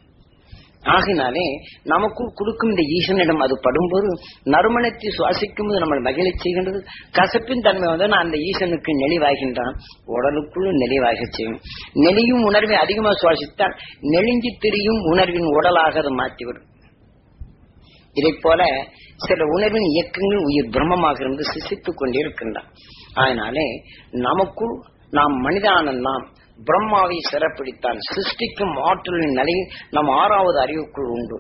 ஆகினாலே நமக்குள் கொடுக்கும் இந்த ஈசனிடம் அது படும்போது நறுமணத்தை சுவாசிக்கும் போது நம்ம மகிழ செய்கின்றது கசப்பின் தன்மை வந்து நான் அந்த ஈசனுக்கு நெளிவாகின்றான் உடலுக்குள் நெளிவாக செய்யும் நெளியும் உணர்வை அதிகமாக சுவாசித்தால் நெளிஞ்சி திரியும் உணர்வின் உடலாக அது மாற்றிவிடும் இதை போல சில உணர்வின் இயக்கங்கள் உயிர் பிரம்மமாக இருந்து சிசித்துக் கொண்டிருக்கின்றான் அதனாலே நமக்குள் நாம் மனிதான நாம் பிரம்மாவை சிறப்பிடித்தான் சிருஷ்டிக்கும் ஆற்றலின் நிலையில் நம் ஆறாவது அறிவுக்குள் உண்டு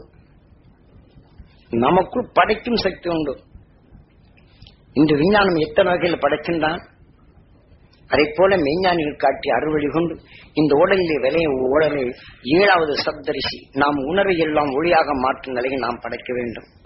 நமக்குள் படைக்கும் சக்தி உண்டு இன்று விஞ்ஞானம் எத்தனை வகையில் படைக்கின்றான் அதை போல மெய்ஞானிகள் காட்டி அறுவழி கொண்டு இந்த உடலிலே விளைய உடலில் ஏழாவது சப்தரிசி நாம் உணர்வை எல்லாம் ஒளியாக மாற்றும் நிலையை நாம் படைக்க வேண்டும்